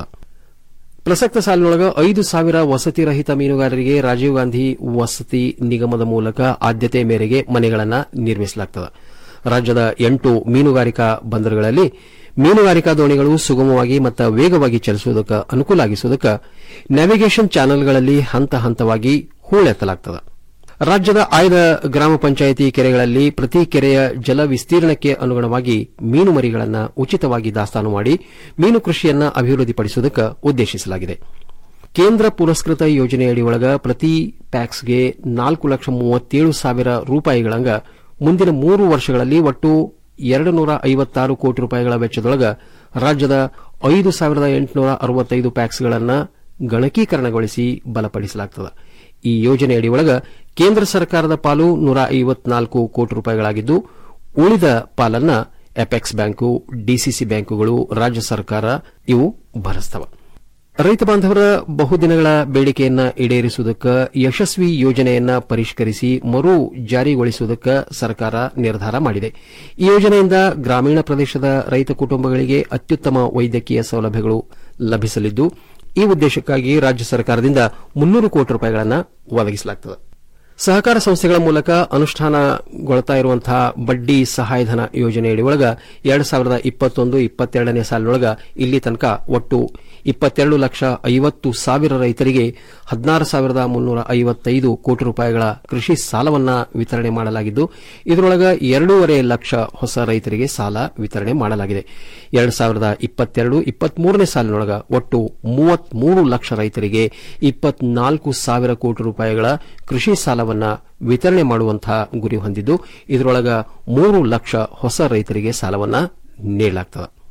ಪ್ರಸಕ್ತ ಸಾಲಿನೊಳಗ ಐದು ಸಾವಿರ ವಸತಿ ರಹಿತ ಮೀನುಗಾರರಿಗೆ ರಾಜೀವ್ ಗಾಂಧಿ ವಸತಿ ನಿಗಮದ ಮೂಲಕ ಆದ್ಯತೆ ಮೇರೆಗೆ ಮನೆಗಳನ್ನು ನಿರ್ಮಿಸಲಾಗುತ್ತದೆ ರಾಜ್ಯದ ಎಂಟು ಮೀನುಗಾರಿಕಾ ಬಂದರುಗಳಲ್ಲಿ ಮೀನುಗಾರಿಕಾ ದೋಣಿಗಳು ಸುಗಮವಾಗಿ ಮತ್ತು ವೇಗವಾಗಿ ಚಲಿಸುವುದಕ್ಕೆ ಅನುಕೂಲಾಗಿಸುವುದಕ್ಕೆ ನ್ಯಾವಿಗೇಷನ್ ಚಾನೆಲ್ಗಳಲ್ಲಿ ಹಂತ ಹಂತವಾಗಿ ಹೂಳೆತ್ತಲಾಗುತ್ತದೆ ರಾಜ್ಯದ ಆಯ್ದ ಗ್ರಾಮ ಪಂಚಾಯಿತಿ ಕೆರೆಗಳಲ್ಲಿ ಪ್ರತಿ ಕೆರೆಯ ಜಲ ವಿಸ್ತೀರ್ಣಕ್ಕೆ ಅನುಗುಣವಾಗಿ ಮೀನು ಮರಿಗಳನ್ನು ಉಚಿತವಾಗಿ ದಾಸ್ತಾನು ಮಾಡಿ ಮೀನು ಕೃಷಿಯನ್ನು ಅಭಿವೃದ್ಧಿಪಡಿಸುವುದಕ್ಕೆ ಉದ್ದೇಶಿಸಲಾಗಿದೆ ಕೇಂದ್ರ ಪುರಸ್ಕೃತ ಯೋಜನೆಯಡಿ ಒಳಗ ಪ್ರತಿ ಪ್ಯಾಕ್ಸ್ಗೆ ನಾಲ್ಕು ಲಕ್ಷ ಮೂವತ್ತೇಳು ಸಾವಿರ ರೂಪಾಯಿಗಳಂಗ ಮುಂದಿನ ಮೂರು ವರ್ಷಗಳಲ್ಲಿ ಒಟ್ಟು ಎರಡು ನೂರ ಐವತ್ತಾರು ಕೋಟಿ ರೂಪಾಯಿಗಳ ವೆಚ್ಚದೊಳಗ ರಾಜ್ಯದ ಐದು ಸಾವಿರದ ಎಂಟುನೂರ ಅರವತ್ತೈದು ಪ್ಯಾಕ್ಸ್ಗಳನ್ನು ಗಣಕೀಕರಣಗೊಳಿಸಿ ಬಲಪಡಿಸಲಾಗುತ್ತದೆ ಈ ಯೋಜನೆಯಡಿ ಒಳಗ ಕೇಂದ್ರ ಸರ್ಕಾರದ ಪಾಲು ನೂರ ಐವತ್ನಾಲ್ಕು ಕೋಟಿ ರೂಪಾಯಿಗಳಾಗಿದ್ದು ಉಳಿದ ಪಾಲನ್ನ ಎಪೆಕ್ಸ್ ಬ್ಯಾಂಕು ಡಿಸಿಸಿ ಬ್ಯಾಂಕುಗಳು ರಾಜ್ಯ ಸರ್ಕಾರ ಇವು ಭರಿಸ್ತವೆ ರೈತ ಬಾಂಧವರ ಬಹುದಿನಗಳ ಬೇಡಿಕೆಯನ್ನ ಈಡೇರಿಸುವುದಕ್ಕೆ ಯಶಸ್ವಿ ಯೋಜನೆಯನ್ನ ಪರಿಷ್ಕರಿಸಿ ಮರು ಜಾರಿಗೊಳಿಸುವುದಕ್ಕೆ ಸರ್ಕಾರ ನಿರ್ಧಾರ ಮಾಡಿದೆ ಈ ಯೋಜನೆಯಿಂದ ಗ್ರಾಮೀಣ ಪ್ರದೇಶದ ರೈತ ಕುಟುಂಬಗಳಿಗೆ ಅತ್ಯುತ್ತಮ ವೈದ್ಯಕೀಯ ಸೌಲಭ್ಯಗಳು ಲಭಿಸಲಿದ್ದು ಈ ಉದ್ದೇಶಕ್ಕಾಗಿ ರಾಜ್ಯ ಸರ್ಕಾರದಿಂದ ಮುನ್ನೂರು ಕೋಟಿ ರೂಪಾಯಿಗಳನ್ನು ಒದಗಿಸಲಾಗುತ್ತದೆ ಸಹಕಾರ ಸಂಸ್ಥೆಗಳ ಮೂಲಕ ಅನುಷ್ಠಾನಗೊಳ್ತಾ ಇರುವಂತಹ ಬಡ್ಡಿ ಸಹಾಯಧನ ಯೋಜನೆಯಡಿ ಒಳಗ ಎರಡು ಸಾವಿರದ ಇಪ್ಪತ್ತೊಂದು ಇಪ್ಪತ್ತೆರಡನೇ ಸಾಲಿನೊಳಗ ಇಲ್ಲಿ ತನಕ ಒಟ್ಟು ಇಪ್ಪತ್ತೆರಡು ಲಕ್ಷ ಐವತ್ತು ಸಾವಿರ ರೈತರಿಗೆ ಹದಿನಾರು ಸಾವಿರದ ಮುನ್ನೂರ ಐವತ್ತೈದು ಕೋಟಿ ರೂಪಾಯಿಗಳ ಕೃಷಿ ಸಾಲವನ್ನ ವಿತರಣೆ ಮಾಡಲಾಗಿದ್ದು ಇದರೊಳಗ ಎರಡೂವರೆ ಲಕ್ಷ ಹೊಸ ರೈತರಿಗೆ ಸಾಲ ವಿತರಣೆ ಮಾಡಲಾಗಿದೆ ಎರಡು ಸಾವಿರದ ಇಪ್ಪತ್ತೆರಡು ಇಪ್ಪತ್ಮೂರನೇ ಸಾಲಿನೊಳಗ ಒಟ್ಟು ಮೂವತ್ಮೂರು ಲಕ್ಷ ರೈತರಿಗೆ ಇಪ್ಪತ್ನಾಲ್ಕು ಸಾವಿರ ಕೋಟಿ ರೂಪಾಯಿಗಳ ಕೃಷಿ ಸಾಲವನ್ನ ವಿತರಣೆ ಮಾಡುವಂತಹ ಗುರಿ ಹೊಂದಿದ್ದು ಇದರೊಳಗ ಮೂರು ಲಕ್ಷ ಹೊಸ ರೈತರಿಗೆ ಸಾಲವನ್ನ ನೀಡಲಾಗುತ್ತದೆ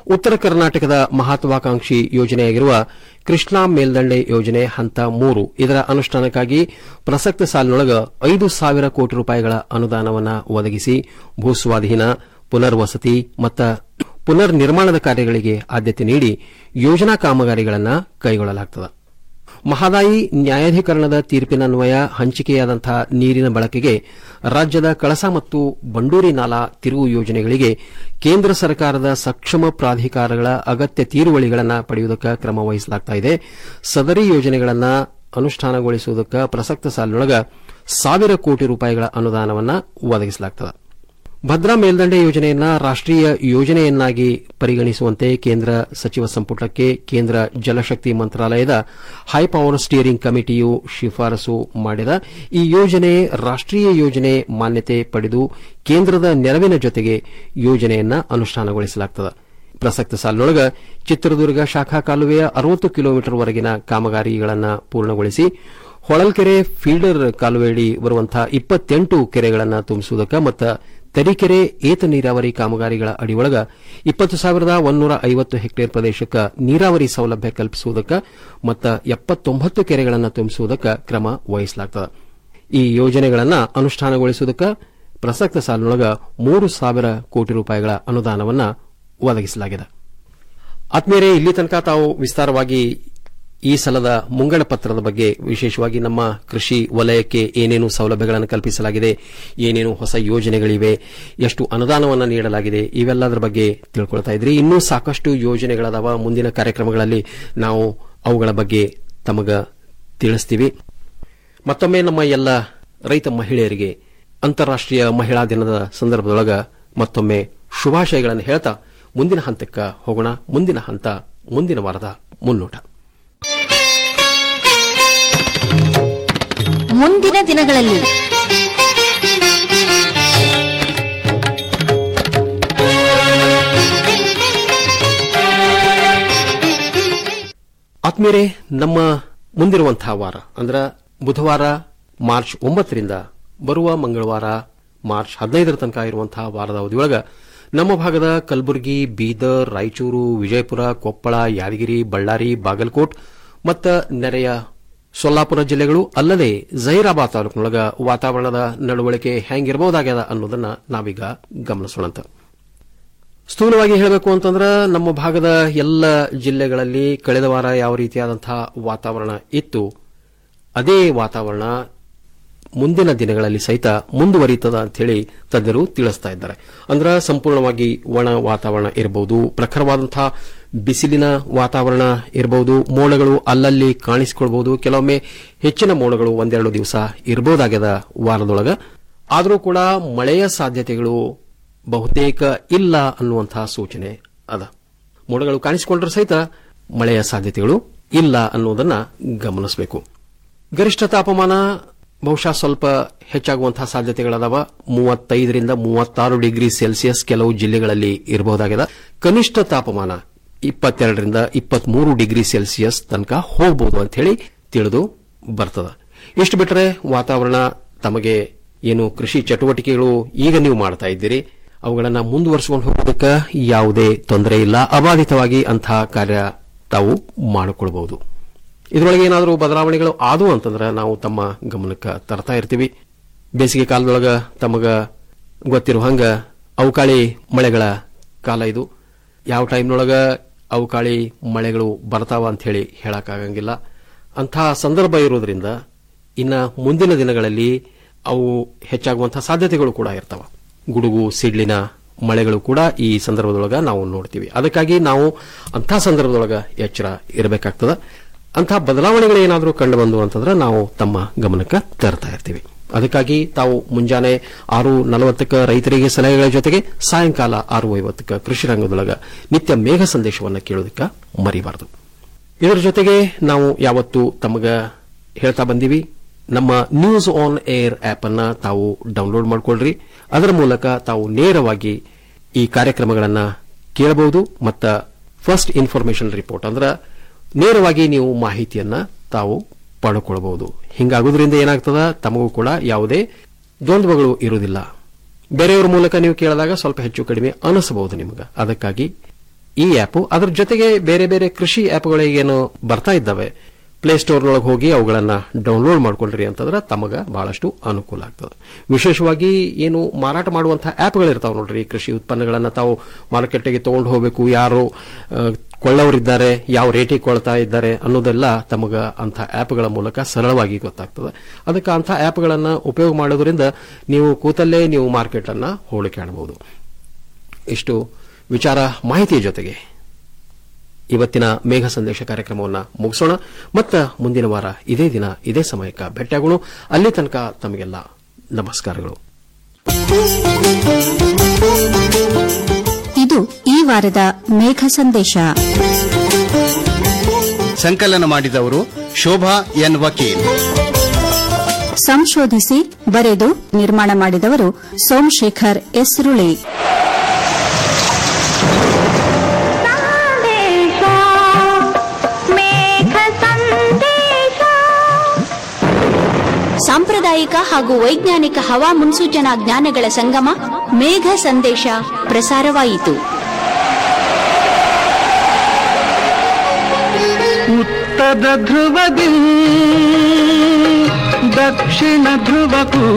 ಉತ್ತರ ಕರ್ನಾಟಕದ ಮಹತ್ವಾಕಾಂಕ್ಷಿ ಯೋಜನೆಯಾಗಿರುವ ಕೃಷ್ಣಾ ಮೇಲ್ದಂಡೆ ಯೋಜನೆ ಹಂತ ಮೂರು ಇದರ ಅನುಷ್ಠಾನಕ್ಕಾಗಿ ಪ್ರಸಕ್ತ ಸಾಲಿನೊಳಗ ಐದು ಸಾವಿರ ಕೋಟಿ ರೂಪಾಯಿಗಳ ಅನುದಾನವನ್ನು ಒದಗಿಸಿ ಭೂಸ್ವಾಧೀನ ಪುನರ್ವಸತಿ ಮತ್ತು ಪುನರ್ ನಿರ್ಮಾಣದ ಕಾರ್ಯಗಳಿಗೆ ಆದ್ಯತೆ ನೀಡಿ ಯೋಜನಾ ಕಾಮಗಾರಿಗಳನ್ನು ಕೈಗೊಳ್ಳಲಾಗುತ್ತದೆ ಮಹದಾಯಿ ನ್ಯಾಯಾಧೀಕರಣದ ತೀರ್ಪಿನನ್ವಯ ಹಂಚಿಕೆಯಾದಂತಹ ನೀರಿನ ಬಳಕೆಗೆ ರಾಜ್ಯದ ಕಳಸ ಮತ್ತು ಬಂಡೂರಿ ನಾಲಾ ತಿರುವು ಯೋಜನೆಗಳಿಗೆ ಕೇಂದ್ರ ಸರ್ಕಾರದ ಸಕ್ಷಮ ಪ್ರಾಧಿಕಾರಗಳ ಅಗತ್ಯ ತೀರುವಳಿಗಳನ್ನು ಪಡೆಯುವುದಕ್ಕೆ ಕ್ರಮ ವಹಿಸಲಾಗುತ್ತಿದೆ ಸದರಿ ಯೋಜನೆಗಳನ್ನು ಅನುಷ್ಠಾನಗೊಳಿಸುವುದಕ್ಕೆ ಪ್ರಸಕ್ತ ಸಾಲಿನೊಳಗ ಸಾವಿರ ಕೋಟಿ ರೂಪಾಯಿಗಳ ಅನುದಾನವನ್ನು ಒದಗಿಸಲಾಗುತ್ತದೆ ಭದ್ರಾ ಮೇಲ್ದಂಡೆ ಯೋಜನೆಯನ್ನ ರಾಷ್ಟೀಯ ಯೋಜನೆಯನ್ನಾಗಿ ಪರಿಗಣಿಸುವಂತೆ ಕೇಂದ್ರ ಸಚಿವ ಸಂಪುಟಕ್ಕೆ ಕೇಂದ್ರ ಜಲಶಕ್ತಿ ಮಂತ್ರಾಲಯದ ಹೈಪವರ್ ಸ್ಟಿಯರಿಂಗ್ ಕಮಿಟಿಯು ಶಿಫಾರಸು ಮಾಡಿದ ಈ ಯೋಜನೆ ರಾಷ್ಟೀಯ ಯೋಜನೆ ಮಾನ್ಯತೆ ಪಡೆದು ಕೇಂದ್ರದ ನೆರವಿನ ಜೊತೆಗೆ ಯೋಜನೆಯನ್ನ ಅನುಷ್ಠಾನಗೊಳಿಸಲಾಗುತ್ತದೆ ಪ್ರಸಕ್ತ ಸಾಲಿನೊಳಗ ಚಿತ್ರದುರ್ಗ ಶಾಖಾ ಕಾಲುವೆಯ ಅರವತ್ತು ಕಿಲೋಮೀಟರ್ ವರೆಗಿನ ಕಾಮಗಾರಿಗಳನ್ನು ಪೂರ್ಣಗೊಳಿಸಿ ಹೊಳಲ್ಕೆರೆ ಫೀಡರ್ ಕಾಲುವೆಯಡಿ ಬರುವಂತಹ ಇಪ್ಪತ್ತೆಂಟು ಕೆರೆಗಳನ್ನು ತುಂಬಿಸುವುದಕ್ಕೆ ಮತ್ತು ತರೀಕೆರೆ ಏತ ನೀರಾವರಿ ಕಾಮಗಾರಿಗಳ ಅಡಿಯೊಳಗ ಇಪ್ಪತ್ತು ಸಾವಿರದ ಒಂದೂರ ಐವತ್ತು ಹೆಕ್ಟೇರ್ ಪ್ರದೇಶಕ್ಕೆ ನೀರಾವರಿ ಸೌಲಭ್ಯ ಕಲ್ಪಿಸುವುದಕ್ಕೆ ಮತ್ತು ಎಪ್ಪತ್ತೊಂಬತ್ತು ಕೆರೆಗಳನ್ನು ತುಂಬಿಸುವುದಕ್ಕೆ ಕ್ರಮ ವಹಿಸಲಾಗುತ್ತದೆ ಈ ಯೋಜನೆಗಳನ್ನು ಅನುಷ್ಠಾನಗೊಳಿಸುವುದಕ್ಕೆ ಪ್ರಸಕ್ತ ಸಾಲಿನೊಳಗ ಮೂರು ಸಾವಿರ ಕೋಟಿ ರೂಪಾಯಿಗಳ ಅನುದಾನವನ್ನು ಒದಗಿಸಲಾಗಿದೆ ಆತ್ಮೀಯರೇ ಇಲ್ಲಿ ತನಕ ತಾವು ವಿಸ್ತಾರವಾಗಿ ಈ ಸಲದ ಮುಂಗಡ ಪತ್ರದ ಬಗ್ಗೆ ವಿಶೇಷವಾಗಿ ನಮ್ಮ ಕೃಷಿ ವಲಯಕ್ಕೆ ಏನೇನು ಸೌಲಭ್ಯಗಳನ್ನು ಕಲ್ಪಿಸಲಾಗಿದೆ ಏನೇನು ಹೊಸ ಯೋಜನೆಗಳಿವೆ ಎಷ್ಟು ಅನುದಾನವನ್ನು ನೀಡಲಾಗಿದೆ ಇವೆಲ್ಲದರ ಬಗ್ಗೆ ತಿಳ್ಕೊಳ್ತಾ ಇದ್ರಿ ಇನ್ನೂ ಸಾಕಷ್ಟು ಯೋಜನೆಗಳದಾವ ಮುಂದಿನ ಕಾರ್ಯಕ್ರಮಗಳಲ್ಲಿ ನಾವು ಅವುಗಳ ಬಗ್ಗೆ ತಮಗ ತಿಳಿಸ್ತೀವಿ ಮತ್ತೊಮ್ಮೆ ನಮ್ಮ ಎಲ್ಲ ರೈತ ಮಹಿಳೆಯರಿಗೆ ಅಂತಾರಾಷ್ಟೀಯ ಮಹಿಳಾ ದಿನದ ಸಂದರ್ಭದೊಳಗ ಮತ್ತೊಮ್ಮೆ ಶುಭಾಶಯಗಳನ್ನು ಹೇಳ್ತಾ ಮುಂದಿನ ಹಂತಕ್ಕೆ ಹೋಗೋಣ ಮುಂದಿನ ಹಂತ ಮುಂದಿನ ವಾರದ ಮುನ್ನೋಟ ಮುಂದಿನ ದಿನಗಳಲ್ಲಿ ಆತ್ಮೀಯರೇ ನಮ್ಮ ಮುಂದಿರುವಂತಹ ವಾರ ಅಂದ್ರೆ ಬುಧವಾರ ಮಾರ್ಚ್ ಒಂಬತ್ತರಿಂದ ಬರುವ ಮಂಗಳವಾರ ಮಾರ್ಚ್ ಹದಿನೈದರ ತನಕ ಇರುವಂತಹ ವಾರದ ಅವಧಿಯೊಳಗ ನಮ್ಮ ಭಾಗದ ಕಲಬುರಗಿ ಬೀದರ್ ರಾಯಚೂರು ವಿಜಯಪುರ ಕೊಪ್ಪಳ ಯಾದಗಿರಿ ಬಳ್ಳಾರಿ ಬಾಗಲಕೋಟ್ ಮತ್ತು ನೆರೆಯ ಸೊಲ್ಲಾಪುರ ಜಿಲ್ಲೆಗಳು ಅಲ್ಲದೆ ಜಹೀರಾಬಾದ್ ತಾಲೂಕಿನೊಳಗ ವಾತಾವರಣದ ನಡವಳಿಕೆ ಹೆಂಗಿರಬಹುದಾಗ್ಯದ ಅನ್ನೋದನ್ನ ನಾವೀಗ ಗಮನಿಸೋಣಂತ ಸ್ಥೂಲವಾಗಿ ಹೇಳಬೇಕು ಅಂತಂದ್ರೆ ನಮ್ಮ ಭಾಗದ ಎಲ್ಲ ಜಿಲ್ಲೆಗಳಲ್ಲಿ ಕಳೆದ ವಾರ ಯಾವ ರೀತಿಯಾದಂತಹ ವಾತಾವರಣ ಇತ್ತು ಅದೇ ವಾತಾವರಣ ಮುಂದಿನ ದಿನಗಳಲ್ಲಿ ಸಹಿತ ಮುಂದುವರಿತದ ಅಂತ ಹೇಳಿ ತಜ್ಞರು ತಿಳಿಸ್ತಾ ಇದ್ದಾರೆ ಅಂದ್ರೆ ಸಂಪೂರ್ಣವಾಗಿ ಒಣ ವಾತಾವರಣ ಇರಬಹುದು ಪ್ರಖರವಾದಂತಹ ಬಿಸಿಲಿನ ವಾತಾವರಣ ಇರಬಹುದು ಮೋಡಗಳು ಅಲ್ಲಲ್ಲಿ ಕಾಣಿಸಿಕೊಳ್ಬಹುದು ಕೆಲವೊಮ್ಮೆ ಹೆಚ್ಚಿನ ಮೋಡಗಳು ಒಂದೆರಡು ದಿವಸ ಇರಬಹುದಾಗ್ಯದ ವಾರದೊಳಗ ಆದರೂ ಕೂಡ ಮಳೆಯ ಸಾಧ್ಯತೆಗಳು ಬಹುತೇಕ ಇಲ್ಲ ಅನ್ನುವಂತಹ ಸೂಚನೆ ಅದ ಮೋಡಗಳು ಕಾಣಿಸಿಕೊಂಡ್ರೆ ಸಹಿತ ಮಳೆಯ ಸಾಧ್ಯತೆಗಳು ಇಲ್ಲ ಅನ್ನೋದನ್ನ ಗಮನಿಸಬೇಕು ಗರಿಷ್ಠ ತಾಪಮಾನ ಬಹುಶಃ ಸ್ವಲ್ಪ ಹೆಚ್ಚಾಗುವಂತಹ ಸಾಧ್ಯತೆಗಳದಾವ ಮೂವತ್ತೈದರಿಂದ ಮೂವತ್ತಾರು ಡಿಗ್ರಿ ಸೆಲ್ಸಿಯಸ್ ಕೆಲವು ಜಿಲ್ಲೆಗಳಲ್ಲಿ ಇರಬಹುದಾಗಿದೆ ಕನಿಷ್ಠ ತಾಪಮಾನ ಇಪ್ಪತ್ತೆರಡರಿಂದ ಇಪ್ಪತ್ಮೂರು ಡಿಗ್ರಿ ಸೆಲ್ಸಿಯಸ್ ತನಕ ಹೋಗಬಹುದು ಅಂತ ಹೇಳಿ ತಿಳಿದು ಬರ್ತದ ಇಷ್ಟು ಬಿಟ್ಟರೆ ವಾತಾವರಣ ತಮಗೆ ಏನು ಕೃಷಿ ಚಟುವಟಿಕೆಗಳು ಈಗ ನೀವು ಮಾಡ್ತಾ ಇದ್ದೀರಿ ಅವುಗಳನ್ನು ಮುಂದುವರಿಸಿಕೊಂಡು ಹೋಗೋದಕ್ಕೆ ಯಾವುದೇ ತೊಂದರೆ ಇಲ್ಲ ಅಬಾಧಿತವಾಗಿ ಅಂತಹ ಕಾರ್ಯ ತಾವು ಮಾಡಿಕೊಳ್ಬಹುದು ಇದರೊಳಗೆ ಏನಾದರೂ ಬದಲಾವಣೆಗಳು ಆದವು ಅಂತಂದ್ರೆ ನಾವು ತಮ್ಮ ಗಮನಕ್ಕೆ ತರ್ತಾ ಇರ್ತೀವಿ ಬೇಸಿಗೆ ಕಾಲದೊಳಗ ತಮಗ ಗೊತ್ತಿರೋ ಹಂಗ ಅವಕಾಳಿ ಮಳೆಗಳ ಕಾಲ ಇದು ಯಾವ ಟೈಮ್ನೊಳಗ ಅವಕಾಳಿ ಮಳೆಗಳು ಬರ್ತಾವ ಅಂತ ಹೇಳಿ ಹೇಳಕ್ಕಾಗಂಗಿಲ್ಲ ಅಂತಹ ಸಂದರ್ಭ ಇರೋದ್ರಿಂದ ಇನ್ನ ಮುಂದಿನ ದಿನಗಳಲ್ಲಿ ಅವು ಹೆಚ್ಚಾಗುವಂತಹ ಸಾಧ್ಯತೆಗಳು ಕೂಡ ಇರ್ತಾವ ಗುಡುಗು ಸಿಡ್ಲಿನ ಮಳೆಗಳು ಕೂಡ ಈ ಸಂದರ್ಭದೊಳಗ ನಾವು ನೋಡ್ತೀವಿ ಅದಕ್ಕಾಗಿ ನಾವು ಅಂತಹ ಸಂದರ್ಭದೊಳಗ ಎಚ್ಚರ ಇರಬೇಕಾಗ್ತದ ಅಂತಹ ಬದಲಾವಣೆಗಳು ಏನಾದರೂ ಕಂಡು ಬಂದು ಅಂತಂದ್ರೆ ನಾವು ತಮ್ಮ ಗಮನಕ್ಕೆ ತರ್ತಾ ಇರ್ತೀವಿ ಅದಕ್ಕಾಗಿ ತಾವು ಮುಂಜಾನೆ ಆರು ನಲವತ್ತಕ್ಕೆ ರೈತರಿಗೆ ಸಲಹೆಗಳ ಜೊತೆಗೆ ಸಾಯಂಕಾಲ ಆರು ಐವತ್ತಕ್ಕೆ ಕೃಷಿ ರಂಗದೊಳಗ ನಿತ್ಯ ಮೇಘ ಸಂದೇಶವನ್ನು ಕೇಳೋದಕ್ಕೆ ಮರಿಬಾರದು ಇದರ ಜೊತೆಗೆ ನಾವು ಯಾವತ್ತು ತಮಗ ಹೇಳ್ತಾ ಬಂದೀವಿ ನಮ್ಮ ನ್ಯೂಸ್ ಆನ್ ಏರ್ ಆಪ್ ಅನ್ನ ತಾವು ಡೌನ್ಲೋಡ್ ಮಾಡಿಕೊಳ್ಳ್ರಿ ಅದರ ಮೂಲಕ ತಾವು ನೇರವಾಗಿ ಈ ಕಾರ್ಯಕ್ರಮಗಳನ್ನು ಕೇಳಬಹುದು ಮತ್ತು ಫಸ್ಟ್ ಇನ್ಫಾರ್ಮೇಶನ್ ರಿಪೋರ್ಟ್ ಅಂದ್ರೆ ನೇರವಾಗಿ ನೀವು ಮಾಹಿತಿಯನ್ನ ತಾವು ಪಡ್ಕೊಳ್ಬಹುದು ಹಿಂಗಾಗೋದ್ರಿಂದ ಏನಾಗ್ತದ ತಮಗೂ ಕೂಡ ಯಾವುದೇ ದ್ವಂದ್ವಗಳು ಇರುವುದಿಲ್ಲ ಬೇರೆಯವರ ಮೂಲಕ ನೀವು ಕೇಳಿದಾಗ ಸ್ವಲ್ಪ ಹೆಚ್ಚು ಕಡಿಮೆ ಅನಿಸಬಹುದು ನಿಮಗೆ ಅದಕ್ಕಾಗಿ ಈ ಆ್ಯಪ್ ಅದ್ರ ಜೊತೆಗೆ ಬೇರೆ ಬೇರೆ ಕೃಷಿ ಆ್ಯಪ್ಗಳಿಗೇನು ಬರ್ತಾ ಇದ್ದಾವೆ ಪ್ಲೇಸ್ಟೋರ್ನೊಳಗೆ ಹೋಗಿ ಅವುಗಳನ್ನ ಡೌನ್ಲೋಡ್ ಮಾಡ್ಕೊಳ್ರಿ ಅಂತಂದ್ರೆ ತಮಗ ಬಹಳಷ್ಟು ಅನುಕೂಲ ಆಗ್ತದೆ ವಿಶೇಷವಾಗಿ ಏನು ಮಾರಾಟ ಮಾಡುವಂತಹ ಆ್ಯಪ್ಗಳಿರ್ತಾವೆ ನೋಡ್ರಿ ಕೃಷಿ ಉತ್ಪನ್ನಗಳನ್ನು ತಾವು ಮಾರುಕಟ್ಟೆಗೆ ತಗೊಂಡು ಹೋಗಬೇಕು ಯಾರು ಆ, ಕೊಳ್ಳೋರಿದ್ದಾರೆ ಯಾವ ರೇಟಿಗೆ ಕೊಳ್ತಾ ಇದ್ದಾರೆ ಅನ್ನೋದೆಲ್ಲ ತಮಗ ಅಂಥ ಆ್ಯಪ್ಗಳ ಮೂಲಕ ಸರಳವಾಗಿ ಗೊತ್ತಾಗ್ತದೆ ಅದಕ್ಕೆ ಅಂಥ ಆ್ಯಪ್ಗಳನ್ನು ಉಪಯೋಗ ಮಾಡೋದ್ರಿಂದ ನೀವು ಕೂತಲ್ಲೇ ನೀವು ಮಾರ್ಕೆಟ್ ಅನ್ನ ಹೋಲಿಕಾಣಬಹುದು ಇಷ್ಟು ವಿಚಾರ ಮಾಹಿತಿಯ ಜೊತೆಗೆ ಇವತ್ತಿನ ಮೇಘ ಸಂದೇಶ ಕಾರ್ಯಕ್ರಮವನ್ನು ಮುಗಿಸೋಣ ಮತ್ತ ಮುಂದಿನ ವಾರ ಇದೇ ದಿನ ಇದೇ ಸಮಯಕ್ಕೆ ಭೇಟಿಯಾಗೋಣ ಅಲ್ಲಿ ತನಕ ತಮಗೆಲ್ಲ ನಮಸ್ಕಾರಗಳು ಇದು ಈ ವಾರದ ಮೇಘ ಸಂದೇಶ ಸಂಕಲನ ಮಾಡಿದವರು ಶೋಭಾ ಎನ್ ವಕೀಲ್ ಸಂಶೋಧಿಸಿ ಬರೆದು ನಿರ್ಮಾಣ ಮಾಡಿದವರು ಸೋಮಶೇಖರ್ ಎಸ್ರುಳಿ ಸಾಂಪ್ರದಾಯಿಕ ಹಾಗೂ ವೈಜ್ಞಾನಿಕ ಹವಾ ಮುನ್ಸೂಚನಾ ಜ್ಞಾನಗಳ ಸಂಗಮ ಮೇಘ ಸಂದೇಶ ಪ್ರಸಾರವಾಯಿತು ಉತ್ತರ ಧ್ರುವದಿ ದಕ್ಷಿಣ ಧ್ರುವಕ್ಕೂ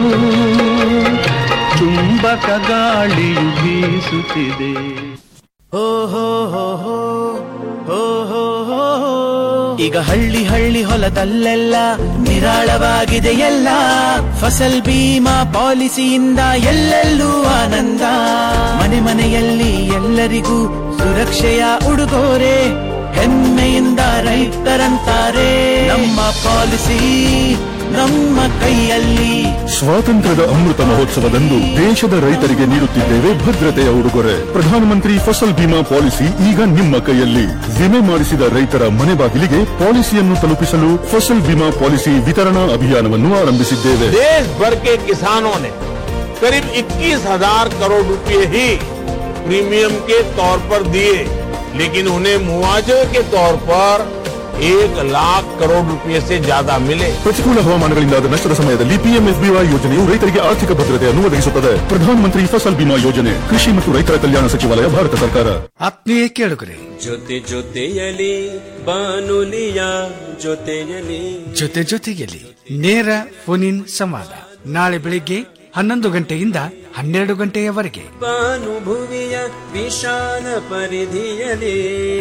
ಚುಂಬಕ ಗಾಳಿಯು ಬೀಸುತ್ತಿದೆ ಹೋ ಹೋ ಹೋ ಹೋ ಹೋ ಹೋ ಹೋ ಹೋ. ಈಗ ಹಳ್ಳಿ ಹಳ್ಳಿ ಹೊಲದಲ್ಲೆಲ್ಲ ನಿರಾಳವಾಗಿದೆ ಎಲ್ಲ ಫಸಲ್ ಬೀಮಾ ಪಾಲಿಸಿಯಿಂದ ಎಲ್ಲೆಲ್ಲೂ ಆನಂದ ಮನೆ ಮನೆಯಲ್ಲಿ ಎಲ್ಲರಿಗೂ ಸುರಕ್ಷೆಯ ಉಡುಗೊರೆ ಹೆಮ್ಮೆಯಿಂದ ರೈತರಂತಾರೆ ನಮ್ಮ ಪಾಲಿಸಿ ನಮ್ಮ ಕೈಯಲ್ಲಿ ಸ್ವಾತಂತ್ರ್ಯದ ಅಮೃತ ಮಹೋತ್ಸವದಂದು ದೇಶದ ರೈತರಿಗೆ ನೀಡುತ್ತಿದ್ದೇವೆ ಭದ್ರತೆಯ ಉಡುಗೊರೆ ಪ್ರಧಾನಮಂತ್ರಿ ಫಸಲ್ ಬಿಮಾ ಪಾಲಿಸಿ ಈಗ ನಿಮ್ಮ ಕೈಯಲ್ಲಿ ವಿಮೆ ಮಾಡಿಸಿದ ರೈತರ ಮನೆ ಬಾಗಿಲಿಗೆ ಪಾಲಿಸಿಯನ್ನು ತಲುಪಿಸಲು ಫಸಲ್ ಬಿಮಾ ಪಾಲಿಸಿ ವಿತರಣಾ ಅಭಿಯಾನವನ್ನು ಆರಂಭಿಸಿದ್ದೇವೆ देश भर के किसानों ने करीब 21,000 करोड़ रुपए ही प्रीमियम के तौर पर दिए लेकिन उन्हें मुआवजे के तौर पर एक लाख करोड़ रुपए से ज्यादा मिले ಪ್ರತಿಕೂಲ ಹವಾಮಾನಗಳಿಂದಾದ ನಷ್ಟದ ಸಮಯದಲ್ಲಿ ಪಿಎಂಎಸ್ಬಿವೈ ಯೋಜನೆಯು ರೈತರಿಗೆ ಆರ್ಥಿಕ ಭದ್ರತೆಯನ್ನು ಒದಗಿಸುತ್ತದೆ ಪ್ರಧಾನಮಂತ್ರಿ ಫಸಲ್ ಬಿಮಾ ಯೋಜನೆ ಕೃಷಿ ಮತ್ತು ರೈತರ ಕಲ್ಯಾಣ ಸಚಿವಾಲಯ ಭಾರತ ಸರ್ಕಾರ ಆತ್ಮೀಯ ಕೇಳುಗರೆ ಜೊತೆ ಜೊತೆಯಲಿ ಬಾನುಲಿಯ ಜೊತೆಯಲಿ ಜೊತೆ ಜೊತೆಯಲ್ಲಿ ನೇರ ಫೋನ್ ಇನ್ ಸಂವಾದ ನಾಳೆ ಬೆಳಿಗ್ಗೆ ಹನ್ನೊಂದು ಗಂಟೆಯಿಂದ ಹನ್ನೆರಡು ಗಂಟೆಯವರೆಗೆ ಭಾನುಭುವಿಯ ವಿಶಾಲ ಪರಿಧಿಯಲಿ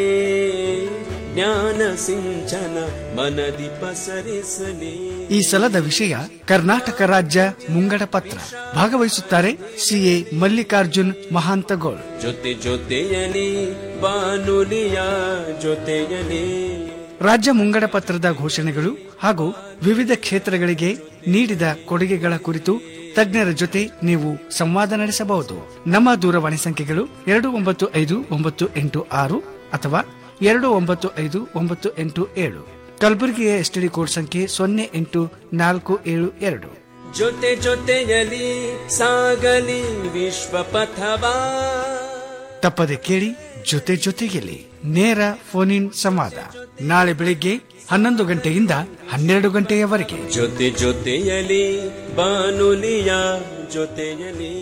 ಜ್ಞಾನ ಸಿಂಚನ ಮನದಿ ಪಸರಿಸಲಿ ಈ ಸಲದ ವಿಷಯ ಕರ್ನಾಟಕ ರಾಜ್ಯ ಮುಂಗಡ ಪತ್ರ ಭಾಗವಹಿಸುತ್ತಾರೆ ಸಿಎ ಮಲ್ಲಿಕಾರ್ಜುನ್ ಮಹಾಂತಗೋಳ್ ಜೊತೆ ಜೊತೆಯಲಿ ಬಾನುಲಿಯ ಜೊತೆಯಲಿ ರಾಜ್ಯ ಮುಂಗಡ ಪತ್ರದ ಘೋಷಣೆಗಳು ಹಾಗೂ ವಿವಿಧ ಕ್ಷೇತ್ರಗಳಿಗೆ ನೀಡಿದ ಕೊಡುಗೆಗಳ ಕುರಿತು ತಜ್ಞರ ಜೊತೆ ನೀವು ಸಂವಾದ ನಡೆಸಬಹುದು ನಮ್ಮ ದೂರವಾಣಿ ಸಂಖ್ಯೆಗಳು ಎರಡು ಒಂಬತ್ತು ಐದು ಒಂಬತ್ತು ಎಂಟು ಆರು ಅಥವಾ ಎರಡು ಒಂಬತ್ತು ಐದು ಒಂಬತ್ತು ಎಂಟು ಏಳು ಕಲಬುರಗಿಯ ಎಸ್ಟಿಡಿ ಕೋಡ್ ಸಂಖ್ಯೆ ಸೊನ್ನೆ ಎಂಟು ನಾಲ್ಕು ಏಳು ಎರಡು ಜೊತೆ ಜೊತೆಯಲಿ ಸಾಗಲಿ ವಿಶ್ವ ಪಥವಾ ತಪ್ಪದೆ ಕೇಳಿ ಜೊತೆ ಜೊತೆಯಲ್ಲಿ ನೇರ ಫೋನ್ ಇನ್ ಸಂವಾದ ನಾಳೆ ಬೆಳಿಗ್ಗೆ ಹನ್ನೊಂದು ಗಂಟೆಯಿಂದ ಹನ್ನೆರಡು ಗಂಟೆಯವರೆಗೆ ಜೊತೆ ಜೊತೆಯಲಿ ಬಾನುಲಿಯ ಜೊತೆಯಲಿ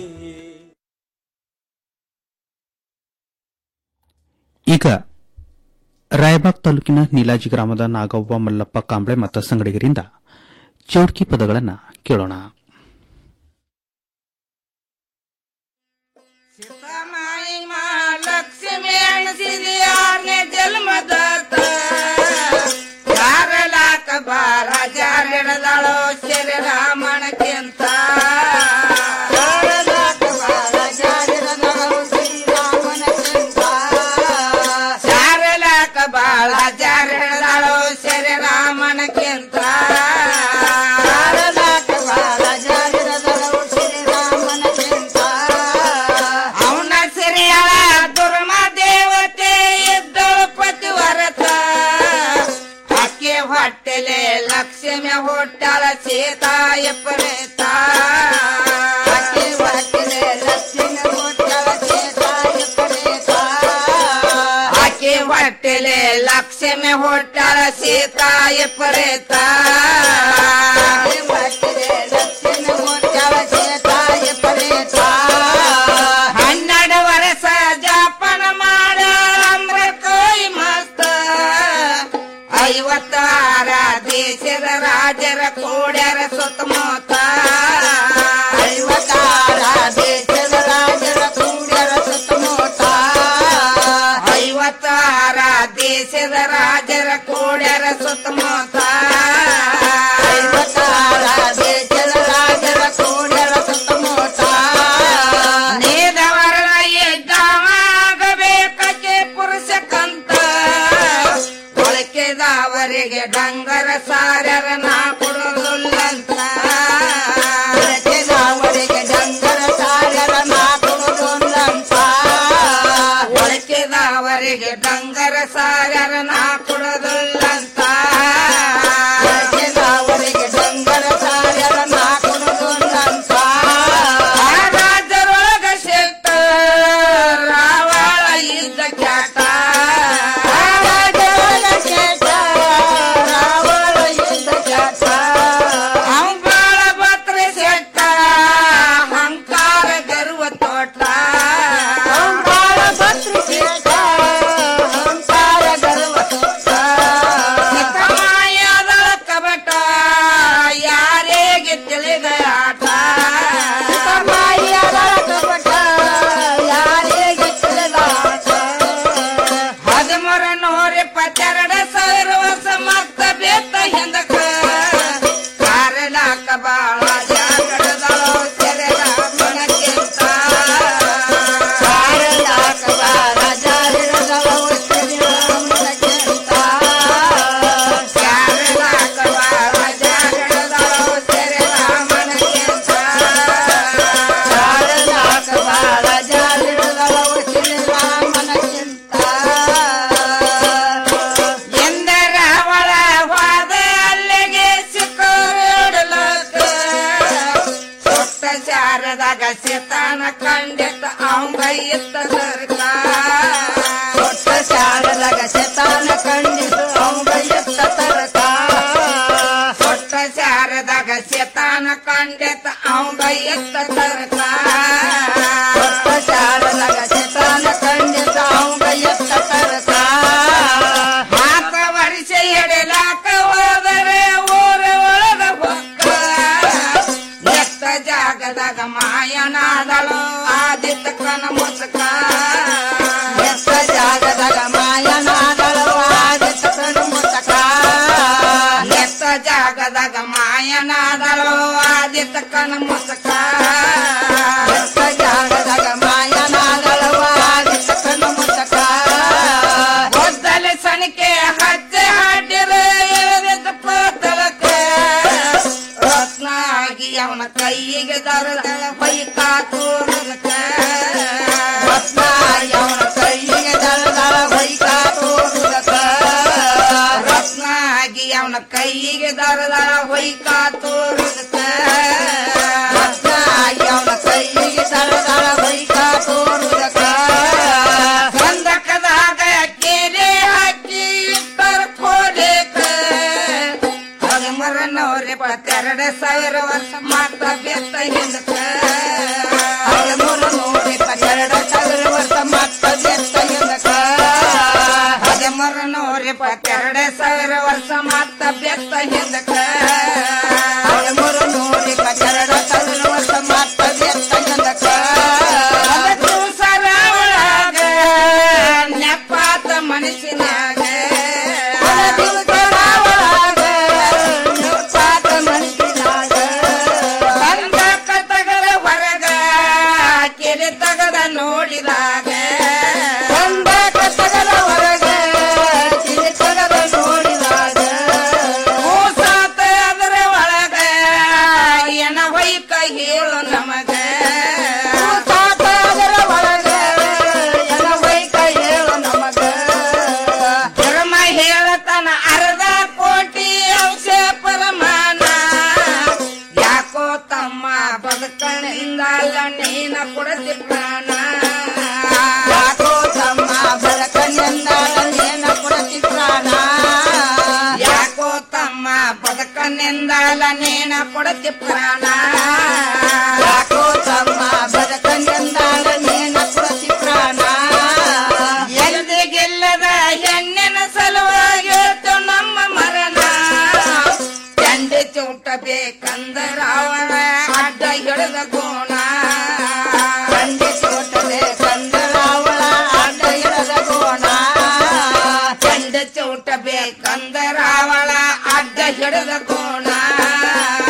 ಈಗ ರಾಯಬಾಗ್ ತಾಲೂಕಿನ ನೀಲಾಜಿ ಗ್ರಾಮದ ನಾಗವ್ವ ಮಲ್ಲಪ್ಪ ಕಾಂಬ್ಳೆ ಮತ್ತು ಸಂಗಡಿಗರಿಂದ ಚೌಡ್ಕಿ ಪದಗಳನ್ನು ಕೇಳೋಣ ಲಕ್ಷ್ಮಿ ಎಣಿಸಿದಿ ಆರನೇ ಜನ್ಮದಾತ ಯಾರ ಲಾಕ ಬಾರ ಜಾರ ಹಿಡದಾಳೋ ಶರಿ ರಾಮಣಕ್ಕಿಂತ ಶಾರಲಾಕ ಬಾಳ ಜಾರ ಹಿಡದಾಳೋ ಶರಿ ರಾಮಣಕ್ಕಿಂತ ಅವನ ಸಿರಿಯಳ ದುರ್ಮ ದೇವತೆ ಇದ್ದಳು ಪತಿವರತ ಅಕ್ಕಿ ಹೊಟ್ಟೆಲೆ ಲಕ್ಷ್ಮಿ ಹುಟ್ಟಾಳ ಸೀತಾಯ ಪರೇತ ಅಕ್ಕಿ ಹೊಟ್ಟೆಲೆ ಲಕ್ಷ್ಮಿ ಹುಟ್ಟಾಳ ಸೀತಾಯ ಪರೇತ ಅಕ್ಕಿ ಹೊಟ್ಟೆಲೆ ಲಕ್ಷ್ಮಿ ಹುಟ್ಟಾಳ ಸೀತಾಯ ಪರೇತ ಲಕ್ಷ್ಮಿ ಹುಟ್ಟಾಳ ಸೀತಾಯ ಪರೇತ ಹನ್ನೆರಡು ವರ್ಷ ಜಾಪನ ಮಾಡ ಕೂಡ್ಯಾರ ಸುತ್ತಮುತ್ತ ಐವತ್ತಾರ ದೇಶದ ರಾಜರ ಕೂಡ್ಯಾರ ಸುತ್ತಮುತ್ತ ಐವತ್ತಾರ ದೇಶದ ರಾಜರ ಕೂಡ್ಯಾರ ಸುತ್ತಮುತ್ತ ಐವತ್ತಾರ ದೇಶದ ರಾಜರ ಕೂಡ್ಯಾರ ಸುತ್ತಮುತ್ತ ನೇದವರ ಎದ್ದಾಗಬೇಕಕ್ಕೆ ಪುರುಷ ಕಂತ ಒಳಕೆದವರಿಗೆ ಡಂಗರ ಸಾರರ ನಾ ಕೊಡೋದಿಲ್ಲಂತ ಒಳಕೆದವರಿಗೆ ಡಂಗರ ಸಾರರ ನಾ ಕೊಡೋದಿಲ್ಲಂತ ಒಳಕೆದವರಿಗೆ ಡಂಗರ ಸಾರರ ನಾ ಕೊಡೋದಿಲ್ಲಂತ ಒಳಕೆದವರಿಗೆ ಡಂಗರ ಸಾರರ ನಾ ಕೊಡೋದಿಲ್ಲಂತ ಆ ರಾಜರೊಳಗ ಶೆಟ್ಟ ರಾವಳ ಇದ್ದ ಕ್ಯಾಟ ಆ ರಾಜರೊಳಗ ಶೆಟ್ಟ ರಾವಳ ಇದ್ದ ಕ್ಯಾಟ ಅಂಬಾಳ ಭದ್ರ ಶೆಟ್ಟ ಹಂಕಾರ ಗರ್ವ ತೋಟ ಅಂಬಾಳ ಭದ್ರ ಶೆಟ್ಟ ಹಂಕಾರ ಗರ್ವ ತೋಟ ಮಾಯದಳ ಕಬಟ ಯಾರಿಗೆ ತಿಳಿದ ಆಟ ಮಾಯದಳ ಕಬಟ ಯಾರಿಗೆ ತಿಳಿದ ಆಟ ಹದಿಮೂರ ನೂರ ಇಪ್ಪತ್ತೆರಡು ಸಾವಿರ ವರ್ಷ ಮತ್ತ ಬೇತ ಹಿಂದಕ ಕಾರಲಾಕ ಬಾಳ ಜಾಗಡದಳು ಸೆರೆದ ಮನಕ್ಕಿಂತ ಕಾರಲಾಕ ಬಾಳ ಜಾಗಡದಳು ಸೆರೆದ ಮನಕ್ಕಿಂತ ಕಾರಲಾಕ ಬಾಳ ಜಾಗಡದಳು ಸೆರೆದ ಮನಕ್ಕಿಂತ ಕಾರಲಾಕ ಬಾಳ ಜಾಗಡದಳು ಸೆರೆದ ಮನಕ್ಕಿಂತ ಎಂದರ ಒಳ ಹೋದ ಅಲ್ಲಿಗೆ ಸಿಕ್ಕೋಡಲಕ ಸೊಟ್ಟ ಶಾರದಾಗ ಸಿತಾನ ಕಂಡಿತ ಅವಂಗ ಇತ್ತ ಸರ್ಕ ಸೊಟ್ಟ ಶಾರದಾಗ ಸಿತಾನ ಕಂಡಿತ ಅವಂಗ ಇತ್ತ ಸರ್ಕ ಸೊಟ್ಟ ಶಾರದಾಗ ಸಿತಾನ ಕಂಡಿತ ಅವಂಗ ಇತ್ತ ಸರ್ಕ ಸೊಟ್ಟ ಶಾರದಾಗ ಸಿತಾನ ಕಂಡಿತ ಅವಂಗ ಇತ್ತ ಸರ್ಕ ಮಾತ ವರ್ಷ ಎಡಲಾಕ ಹೋದರೆ ಊರ ಒಳಗ ಹೊಕ್ಕ ಎತ್ತ ಜಾಗದಾಗ ಮಾಯನಾದಳು ಆದಿತ್ತ ಕನ ಮುಸಕ ಎತ್ತ ಜಾಗದಾಗ ಮಾಯನಾದಳು ಆದಿತ್ತ ಕನ ಮುಸಕ ಎತ್ತ ಜಾಗದಾಗ ಮಾಯನಾದಳು ಆದಿತ್ತ ಕನ ಮುಸಕ ಎತ್ತ ಜಾಗದಾಗ ಮಾಯನಾದಳು ಆದಿತ್ತ ಕನ ಮುಸಕ ಒದ್ದಲೆ ಸಣಿಕೆ ಹಚ್ಚೆ ಹಾಡಿರ ಎಳೆದ ಪತಲಕ ರತ್ನ ಆಗಿ ಅವನ ಕೈಗೆ ದರದಳ ಬೈಕ ತೋರದಕ ರತ್ನ ಆಗಿ ಅವನ ಕೈಗೆ ದರದಳ ಬೈಕ ತೋರದಕ ರತ್ನ ಆಗಿ ಅವನ ಕೈಗೆ ದರದಳ ಬೈಕ ತೋರದಕ ರತ್ನ ಆಗಿ ಅವನ ಕೈಗೆ ದರದಳ ಬೈಕ ತೋರದಕ ಕಂದಕದಾಗ ಕೇಲೆ ಹಾಕಿ ಇಟ್ಟರ ಕೋಲೇಕ ಹದಿಮೂರ ನೂರ ಇಪ್ಪತ್ತೆರಡು ಸಾವಿರ ವರ್ಷ ಮಾತ್ರ ಬೆತ್ತ ಹಿಂದಕ ಹದಿಮೂರು ನೂರ ಇಪ್ಪತ್ತೆರಡು ಸಾವಿರ ವರ್ಷ ಮಾತ್ರ ಬೆತ್ತ ಹಿಂದಕ ಹದಿಮೂರು ನೂರ ಇಪ್ಪತ್ತೆರಡು ಸಾವಿರ ವರ್ಷ ಮಾತ್ರ ಬೆತ್ತ ಹಿಂದಕ ಹದಿಮೂರು ನೂರ ಇಪ್ಪತ್ತೆರಡು ಸಾವಿರ ವರ್ಷ ಮಾತ್ರ ಬೆತ್ತ ಹಿಂದಕ ಅದಕ್ಕೂ ಸರ ಒಳಗ ನೆಪಾತ ಮನಸ್ಸಿನಾಗ ಅದಕ್ಕೂ ಸರ ಒಳಗ ನೆಪಾತ ಮನಸ್ಸಿನಾಗ ಬಂದ ಕತಗದ ಹೊರಗ ಕೆರೆ ತಗದ ನೋಡಿದಾಗ ಬಂದ ಕತಗದ ಹೊರಗ ಕೆರೆ ತಗದ ನೋಡಿದಾಗ ಕೂಸಾತ ಅದರ ಒಳಗ ಎನ ಹೊಯ್ಕ ಹೇಳು ನಮಗ ಕೂಸಾತ ಅದರ ಒಳಗ ಎನ ಹೊಯ್ಕ ಹೇಳು ನಮಗ ಧರ್ಮ ಹೇಳತನ ಅರ್ಧ ಕೋಟಿ ಅಂಶ ಪರಮಾನ ಯಾಕೋ ತಮ್ಮ ಬದುಕಣಿಂದ ನೀನ ಕೊಡತಿ ಪ್ರಾಣ ಯಾಕೋ ತಮ್ಮ ಬದುಕಣಿಂದ ನೀನ ಕೊಡತಿ ಪ್ರಾಣ ಯಾಕೋ ತಮ್ಮ ಬದುಕನಿಂದಲ ನೀನ ಕೊಡತಿ ಪ್ರಾಣ ಯಾಕೋ ತಮ್ಮ ಬದುಕನಿಂದಲ ನೀನ ಕೊಡತಿ ಪ್ರಾಣ ಎಂದಿಗಿಲ್ಲದ ಹೆಣ್ಣಿನ ಸಲುವಾಗಿ ಹೇಳ್ತು ನಮ್ಮ ಮರಣ ಚಂಡಿ ಚೂಟ ಹುಟ್ಟಬೇಕಂದ ರಾವಣ ಅಡ್ಡ ಹಿಡಿದ